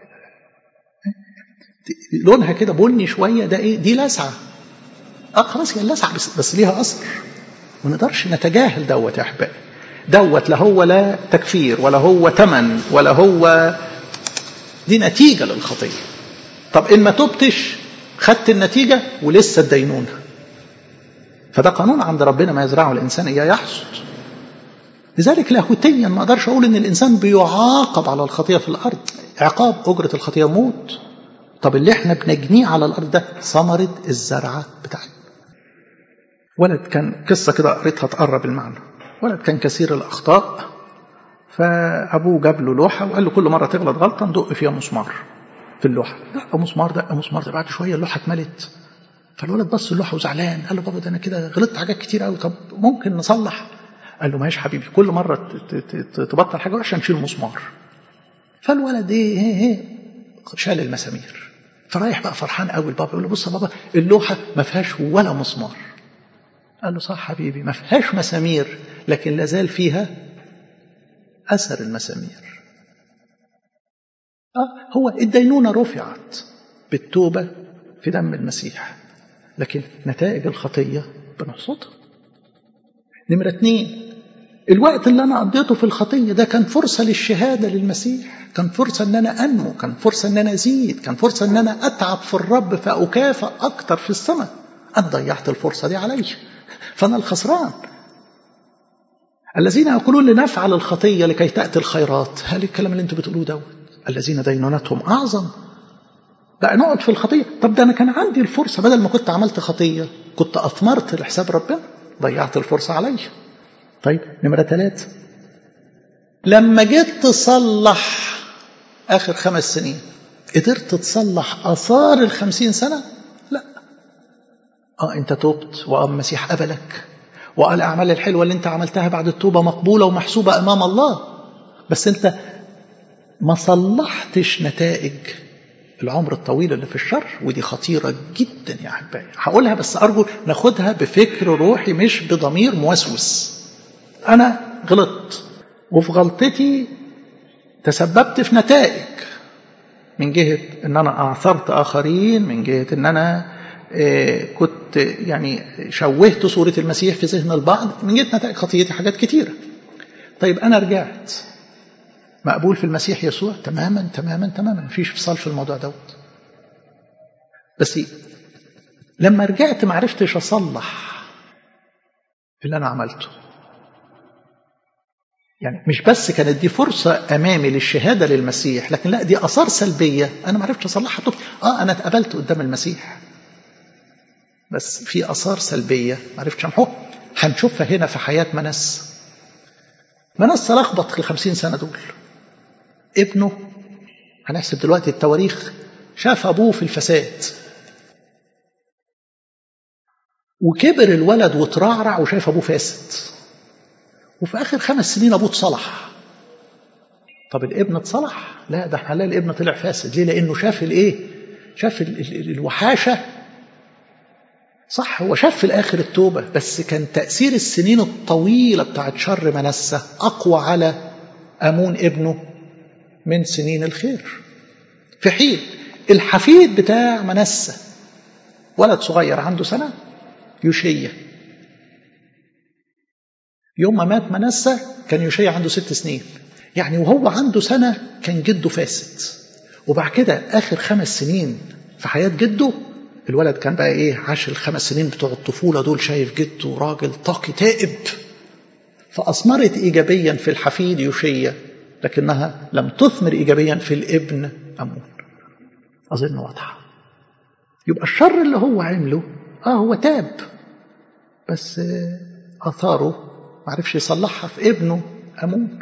A: لونها كده بني شويه ده ايه دي لسعه اه خلاص هي اللسعه بس, بس ليها اثر ما نقدرش نتجاهل دوت يا احبائي دوت لا هو لا تكفير ولا هو تمن ولا هو دي نتيجه للخطيه طب ان ما تبتش خدت النتيجه ولسه الدينونه فده قانون عند ربنا ما يزرعه الانسان اياه يحصد لذلك لاهوتيا ما اقدرش اقول ان الانسان بيعاقب على الخطيه في الارض عقاب اجره الخطيه موت طب اللي احنا بنجنيه على الارض ده ثمره الزرعه بتاعتنا ولد كان قصه كده قريتها تقرب المعنى ولد كان كثير الاخطاء فابوه جاب له لوحه وقال له كل مره تغلط غلطه ندق فيها مسمار في اللوحه دق مسمار دق مسمار ده بعد شويه اللوحه اتملت فالولد بص اللوحه وزعلان قال له بابا ده انا كده غلطت حاجات كتير قوي طب ممكن نصلح قال له ماشي حبيبي كل مرة تبطل حاجة وحشة نشيل مسمار فالولد ايه ايه ايه شال المسامير فرايح بقى فرحان قوي البابا يقول له بص يا بابا اللوحة ما فيهاش ولا مسمار قال له صح حبيبي ما فيهاش مسامير لكن لازال فيها أثر المسامير آه هو الدينونة رفعت بالتوبة في دم المسيح لكن نتائج الخطية بنحصدها نمرة اتنين الوقت اللي أنا قضيته في الخطية ده كان فرصة للشهادة للمسيح كان فرصة أن أنا أنمو كان فرصة أن أنا أزيد كان فرصة أن أنا أتعب في الرب فأكافئ أكتر في السماء أنا ضيعت الفرصة دي علي فأنا الخسران الذين يقولون لنفعل الخطية لكي تأتي الخيرات هل الكلام اللي انتوا بتقولوه دوت الذين دينونتهم أعظم بقى نقعد في الخطية طب ده أنا كان عندي الفرصة بدل ما كنت عملت خطية كنت أثمرت لحساب ربنا ضيعت الفرصة علي طيب نمرة ثلاثة لما جيت تصلح آخر خمس سنين قدرت تصلح آثار الخمسين سنة لا آه أنت توبت وآه المسيح قبلك وقال الأعمال الحلوة اللي أنت عملتها بعد التوبة مقبولة ومحسوبة أمام الله بس أنت ما صلحتش نتائج العمر الطويل اللي في الشر ودي خطيرة جدا يا أحبائي هقولها بس أرجو ناخدها بفكر روحي مش بضمير موسوس أنا غلطت وفي غلطتي تسببت في نتائج من جهة أن أنا أعثرت آخرين من جهة أن أنا كنت يعني شوهت صورة المسيح في ذهن البعض من جهة نتائج خطيتي حاجات كتيرة طيب أنا رجعت مقبول في المسيح يسوع تماما تماما تماما مفيش فصال في الموضوع دوت بس لما رجعت ما عرفتش اصلح اللي انا عملته يعني مش بس كانت دي فرصة أمامي للشهادة للمسيح لكن لا دي آثار سلبية أنا ما عرفتش أصلحها طب آه أنا اتقبلت قدام المسيح بس في آثار سلبية ما عرفتش أمحوها هنشوفها هنا في حياة منس منس لخبط في الخمسين سنة دول ابنه هنحسب دلوقتي التواريخ شاف أبوه في الفساد وكبر الولد وترعرع وشايف أبوه فاسد وفي آخر خمس سنين أبوه اتصلح طب الابن اتصلح لا ده حلال الابن طلع فاسد ليه لانه شاف الايه شاف ال ال الوحاشه صح هو شاف في الاخر التوبه بس كان تاثير السنين الطويله بتاعت شر منسى اقوى على امون ابنه من سنين الخير في حين الحفيد بتاع منسى ولد صغير عنده سنه يوشية يوم ما مات منسى كان يوشية عنده ست سنين يعني وهو عنده سنة كان جده فاسد وبعد كده آخر خمس سنين في حياة جده الولد كان بقى إيه عاش الخمس سنين بتوع الطفولة دول شايف جده راجل طاقي تائب فأثمرت إيجابيا في الحفيد يوشية لكنها لم تثمر إيجابيا في الابن أمون أظن واضحة يبقى الشر اللي هو عمله اه هو تاب بس اثاره ما عرفش يصلحها في ابنه امون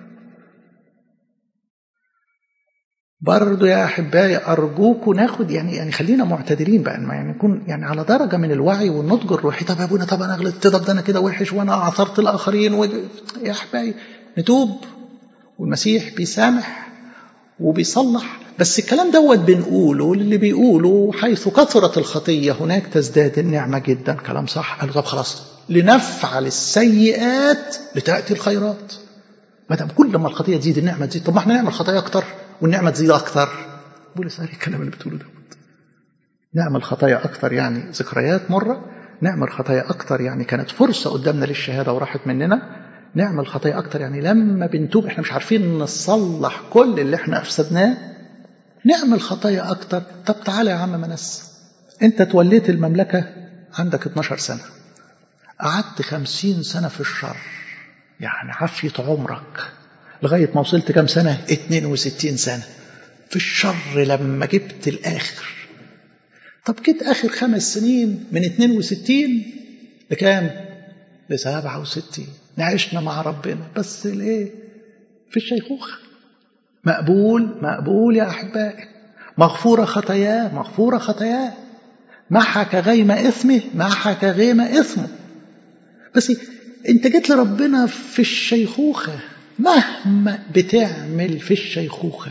A: برضه يا احبائي ارجوكم ناخد يعني يعني خلينا معتدلين بقى يعني نكون يعني على درجه من الوعي والنضج الروحي طب يا ابونا طب انا غلطت طب ده انا كده وحش وانا اعثرت الاخرين و... يا احبائي نتوب والمسيح بيسامح وبيصلح بس الكلام دوت بنقوله للي بيقوله حيث كثرت الخطية هناك تزداد النعمة جدا كلام صح قال طب خلاص لنفعل السيئات لتأتي الخيرات ما دام كل ما الخطية تزيد النعمة تزيد طب ما احنا نعمل خطايا أكتر والنعمة تزيد أكتر بولس قال الكلام اللي بتقوله دوت نعمل خطايا أكتر يعني ذكريات مرة نعمل خطايا أكتر يعني كانت فرصة قدامنا للشهادة وراحت مننا نعمل خطايا أكتر يعني لما بنتوب احنا مش عارفين نصلح كل اللي احنا أفسدناه نعمل خطايا أكتر طب تعالى يا عم منس أنت توليت المملكة عندك 12 سنة قعدت 50 سنة في الشر يعني عافية عمرك لغاية ما وصلت كام سنة 62 سنة في الشر لما جبت الآخر طب جيت آخر خمس سنين من 62 لكام ل 67 عشنا مع ربنا بس الايه في الشيخوخه مقبول مقبول يا أحبائي مغفورة خطاياه مغفورة خطاياه محك غيم إثمه محك غيم إثمه بس أنت جيت لربنا في الشيخوخة مهما بتعمل في الشيخوخة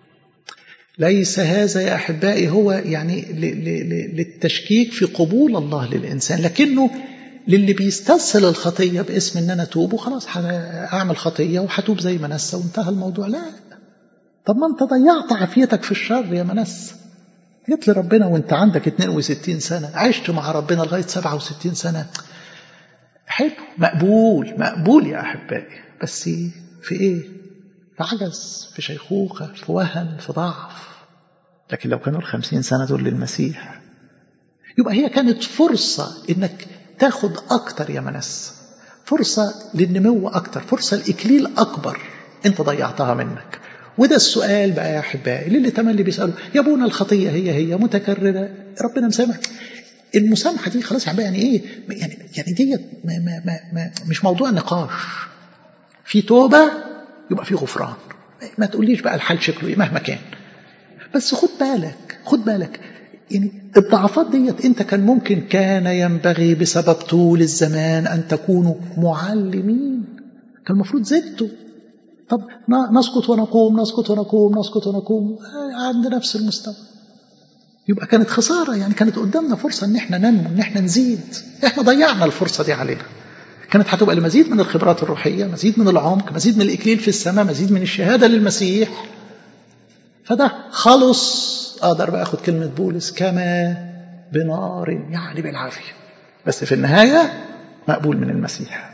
A: ليس هذا يا أحبائي هو يعني للتشكيك في قبول الله للإنسان لكنه للي بيستسهل الخطية باسم ان انا اتوب وخلاص اعمل خطية وهتوب زي ما نسى وانتهى الموضوع لا طب ما انت ضيعت عافيتك في الشر يا منس جيت لربنا وانت عندك 62 سنة عشت مع ربنا لغاية 67 سنة حلو مقبول مقبول يا أحبائي بس في إيه في عجز في شيخوخة في وهن في ضعف لكن لو كانوا الخمسين سنة دول للمسيح يبقى هي كانت فرصة إنك تاخد أكتر يا منس فرصة للنمو أكتر فرصة لإكليل أكبر أنت ضيعتها منك وده السؤال بقى يا أحبائي للي تملي بيسألوا يا ابونا الخطية هي هي متكررة ربنا مسامح المسامحة دي خلاص يعني إيه يعني يعني دي ما ما ما ما مش موضوع نقاش في توبة يبقى في غفران ما تقوليش بقى الحال شكله إيه مهما كان بس خد بالك خد بالك يعني الضعفات ديت انت كان ممكن كان ينبغي بسبب طول الزمان ان تكونوا معلمين كان المفروض زدتوا طب نسقط ونقوم نسقط ونقوم نسقط ونقوم عند نفس المستوى يبقى كانت خسارة يعني كانت قدامنا فرصة ان احنا ننمو ان احنا نزيد احنا ضيعنا الفرصة دي علينا كانت هتبقى لمزيد من الخبرات الروحية مزيد من العمق مزيد من الإكليل في السماء مزيد من الشهادة للمسيح فده خلص أقدر بقى أخد كلمة بولس كما بنار يعني بالعافية بس في النهاية مقبول من المسيح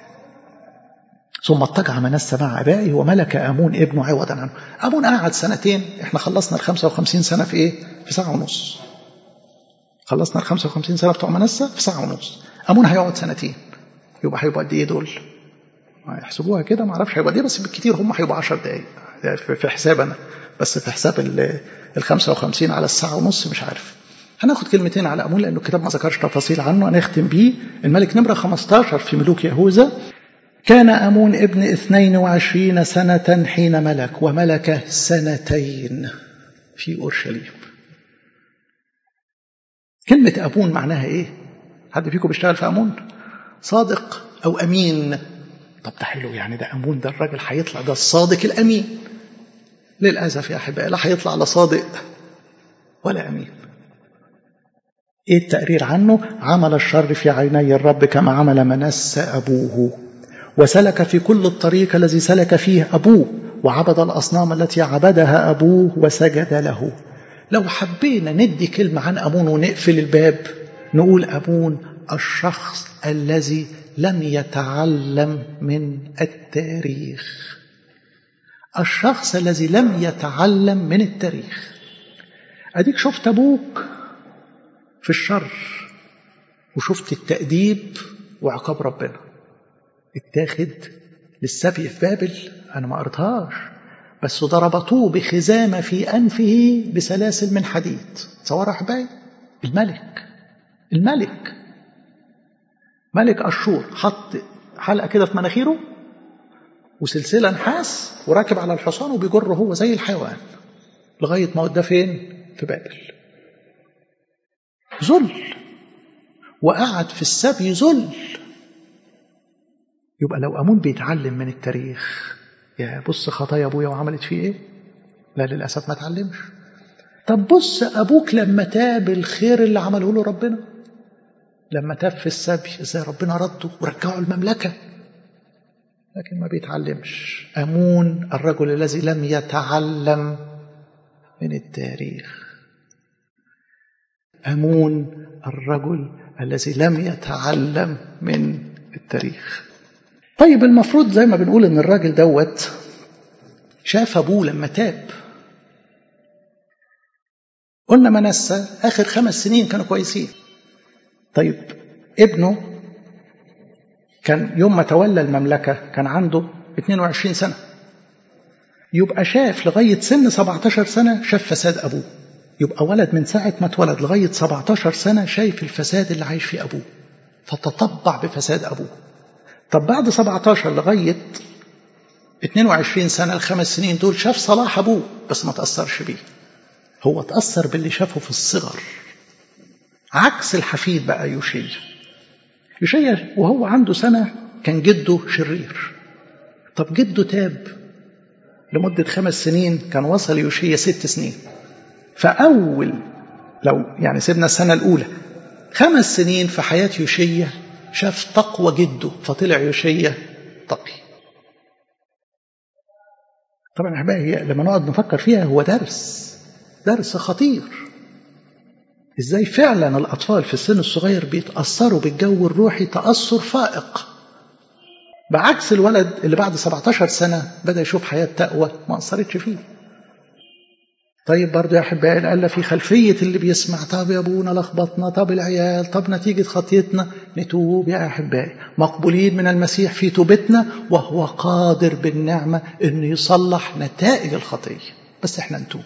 A: ثم اضطجع منسى مع أبائه وملك آمون ابنه عوضا عنه آمون قعد سنتين احنا خلصنا ال 55 سنة في ايه؟ في ساعة ونص خلصنا ال 55 سنة بتوع منسى في ساعة ونص آمون هيقعد سنتين يبقى هيبقى قد ايه دول؟ يحسبوها كده ما اعرفش هيبقى قد ايه بس بالكتير هم هيبقوا 10 دقايق في حساب انا بس في حساب ال 55 على الساعة ونص مش عارف هناخد كلمتين على أمون لأنه الكتاب ما ذكرش تفاصيل عنه هنختم بيه الملك نمرة 15 في ملوك يهوذا كان أمون ابن 22 سنة حين ملك وملك سنتين في أورشليم كلمة أمون معناها إيه؟ حد فيكم بيشتغل في أمون؟ صادق أو أمين طب ده حلو يعني ده أمون ده الراجل هيطلع ده الصادق الأمين للأسف يا أحبائي لا هيطلع لا صادق ولا أمين إيه التقرير عنه عمل الشر في عيني الرب كما عمل منس أبوه وسلك في كل الطريق الذي سلك فيه أبوه وعبد الأصنام التي عبدها أبوه وسجد له لو حبينا ندي كلمة عن أمون ونقفل الباب نقول أمون الشخص الذي لم يتعلم من التاريخ الشخص الذي لم يتعلم من التاريخ أديك شفت أبوك في الشر وشفت التأديب وعقاب ربنا اتاخد للسبي في بابل أنا ما قريتهاش بس ضربطوه بخزامة في أنفه بسلاسل من حديد تصور أحبائي الملك الملك ملك أشور حط حلقة كده في مناخيره وسلسلة نحاس وراكب على الحصان وبيجر هو زي الحيوان لغاية ما وداه فين؟ في بابل ذل وقعد في السبي ذل يبقى لو أمون بيتعلم من التاريخ يا بص خطايا أبويا وعملت فيه إيه لا للأسف ما تعلمش طب بص أبوك لما تاب الخير اللي عمله له ربنا لما تاب في السبي ازاي ربنا رده ورجعه المملكة لكن ما بيتعلمش أمون الرجل الذي لم يتعلم من التاريخ أمون الرجل الذي لم يتعلم من التاريخ طيب المفروض زي ما بنقول ان الراجل دوت شاف ابوه لما تاب قلنا منسى اخر خمس سنين كانوا كويسين طيب ابنه كان يوم ما تولى المملكه كان عنده 22 سنه يبقى شاف لغايه سن 17 سنه شاف فساد ابوه يبقى ولد من ساعه ما اتولد لغايه 17 سنه شايف الفساد اللي عايش فيه ابوه فتطبع بفساد ابوه طب بعد 17 لغاية 22 سنة الخمس سنين دول شاف صلاح أبوه بس ما تأثرش بيه هو تأثر باللي شافه في الصغر عكس الحفيد بقى يوشيا يوشيا وهو عنده سنة كان جده شرير طب جده تاب لمدة خمس سنين كان وصل يوشيا ست سنين فأول لو يعني سيبنا السنة الأولى خمس سنين في حياة يوشيا شاف تقوى جده فطلع يوشيا تقي طبعا احبائي لما نقعد نفكر فيها هو درس درس خطير ازاي فعلا الاطفال في السن الصغير بيتاثروا بالجو الروحي تاثر فائق بعكس الولد اللي بعد 17 سنه بدا يشوف حياه تقوى ما اثرتش فيه طيب برضه يا احبائي الألا في خلفيه اللي بيسمع طب يا ابونا لخبطنا طب العيال طب نتيجه خطيتنا نتوب يا احبائي مقبولين من المسيح في توبتنا وهو قادر بالنعمه انه يصلح نتائج الخطيه بس احنا نتوب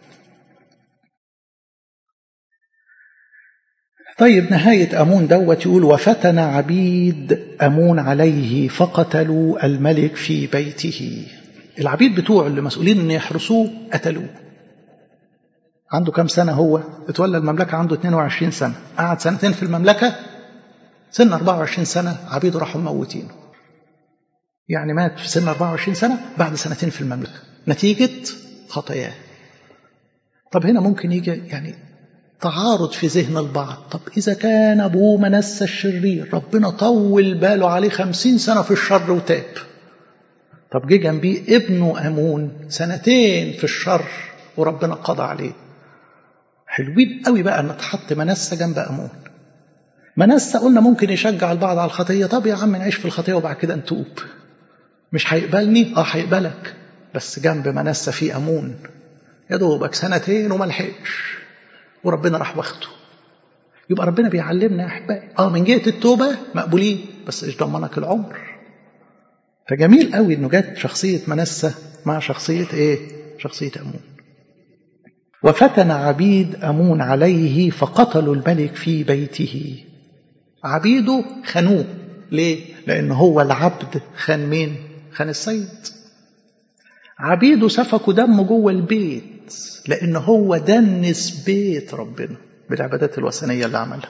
A: طيب نهاية أمون دوت يقول وفتن عبيد أمون عليه فقتلوا الملك في بيته العبيد بتوعه اللي مسؤولين ان يحرسوه قتلوه عنده كم سنة هو اتولى المملكة عنده 22 سنة قعد سنتين في المملكة سن 24 سنة عبيده راحوا موتينه يعني مات في سن 24 سنة بعد سنتين في المملكة نتيجة خطاياه طب هنا ممكن يجي يعني تعارض في ذهن البعض طب إذا كان أبوه منسى الشرير ربنا طول باله عليه خمسين سنة في الشر وتاب طب جه جنبيه ابنه أمون سنتين في الشر وربنا قضى عليه حلوين قوي بقى ان تحط منسى جنب امون منسى قلنا ممكن يشجع البعض على الخطيه طب يا عم نعيش في الخطيه وبعد كده نتوب مش هيقبلني اه هيقبلك بس جنب منسى في امون يا دوبك سنتين وما لحقش وربنا راح واخده يبقى ربنا بيعلمنا يا احبائي اه من جهه التوبه مقبولين بس ايش ضمنك العمر فجميل قوي انه جت شخصيه منسى مع شخصيه ايه شخصيه امون وفتن عبيد أمون عليه فقتلوا الملك في بيته عبيده خانوه ليه؟ لأن هو العبد خان مين؟ خان السيد عبيده سفكوا دمه جوه البيت لأن هو دنس بيت ربنا بالعبادات الوثنية اللي عملها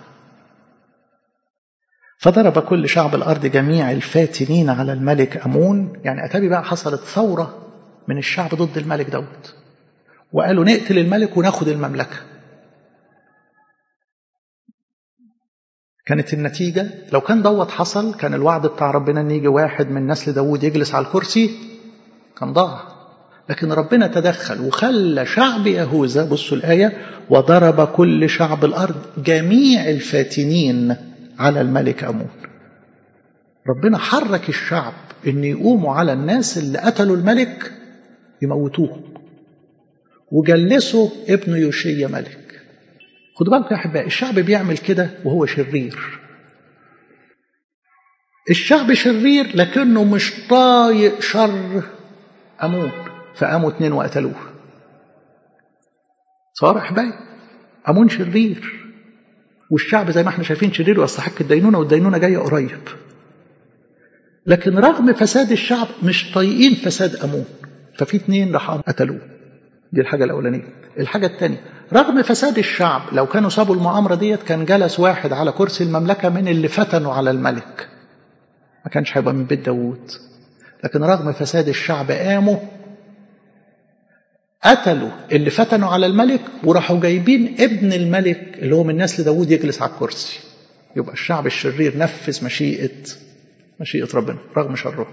A: فضرب كل شعب الأرض جميع الفاتنين على الملك أمون يعني أتابي بقى حصلت ثورة من الشعب ضد الملك داود وقالوا نقتل الملك وناخد المملكة كانت النتيجة لو كان دوت حصل كان الوعد بتاع ربنا ان يجي واحد من نسل داود يجلس على الكرسي كان ضاع لكن ربنا تدخل وخلى شعب يهوذا بصوا الآية وضرب كل شعب الأرض جميع الفاتنين على الملك أمون ربنا حرك الشعب ان يقوموا على الناس اللي قتلوا الملك يموتوهم وجلسوا ابن يوشيا ملك خدوا بالكم يا احبائي الشعب بيعمل كده وهو شرير الشعب شرير لكنه مش طايق شر امون فقاموا اتنين وقتلوه صار احبائي امون شرير والشعب زي ما احنا شايفين شرير ويستحق الدينونه والدينونه جايه قريب لكن رغم فساد الشعب مش طايقين فساد امون ففي اتنين راحوا قتلوه دي الحاجه الاولانيه الحاجه الثانيه رغم فساد الشعب لو كانوا سابوا المؤامره ديت كان جلس واحد على كرسي المملكه من اللي فتنوا على الملك ما كانش هيبقى من بيت داوود لكن رغم فساد الشعب قاموا قتلوا اللي فتنوا على الملك وراحوا جايبين ابن الملك اللي هو من نسل داوود يجلس على الكرسي يبقى الشعب الشرير نفذ مشيئه مشيئة ربنا رغم شرهم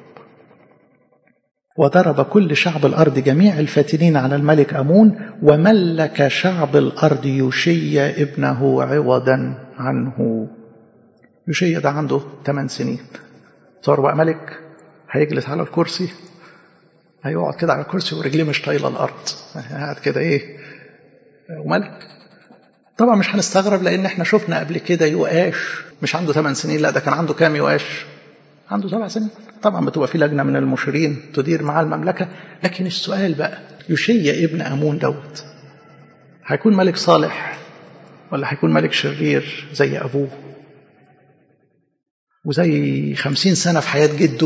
A: وضرب كل شعب الأرض جميع الفاتنين على الملك أمون وملك شعب الأرض يوشيا ابنه عوضا عنه يوشيا ده عنده 8 سنين صار بقى ملك هيجلس على الكرسي هيقعد كده على الكرسي ورجليه مش طايله الارض قاعد كده ايه وملك طبعا مش هنستغرب لان احنا شفنا قبل كده يؤاش مش عنده 8 سنين لا ده كان عنده كام يؤاش عنده سبع سنين طبعا بتبقى في لجنة من المشيرين تدير معاه المملكة لكن السؤال بقى يشيع ابن أمون دوت هيكون ملك صالح ولا هيكون ملك شرير زي أبوه وزي خمسين سنة في حياة جده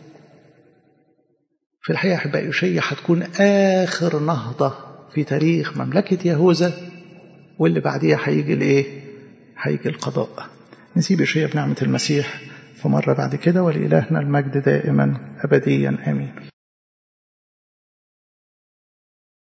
A: في الحقيقة أحبائي يشيع هتكون آخر نهضة في تاريخ مملكة يهوذا واللي بعديها هيجي الإيه؟ هيجي القضاء نسيب يشيع بنعمة المسيح في مرة بعد كده ولإلهنا المجد دائما أبديا آمين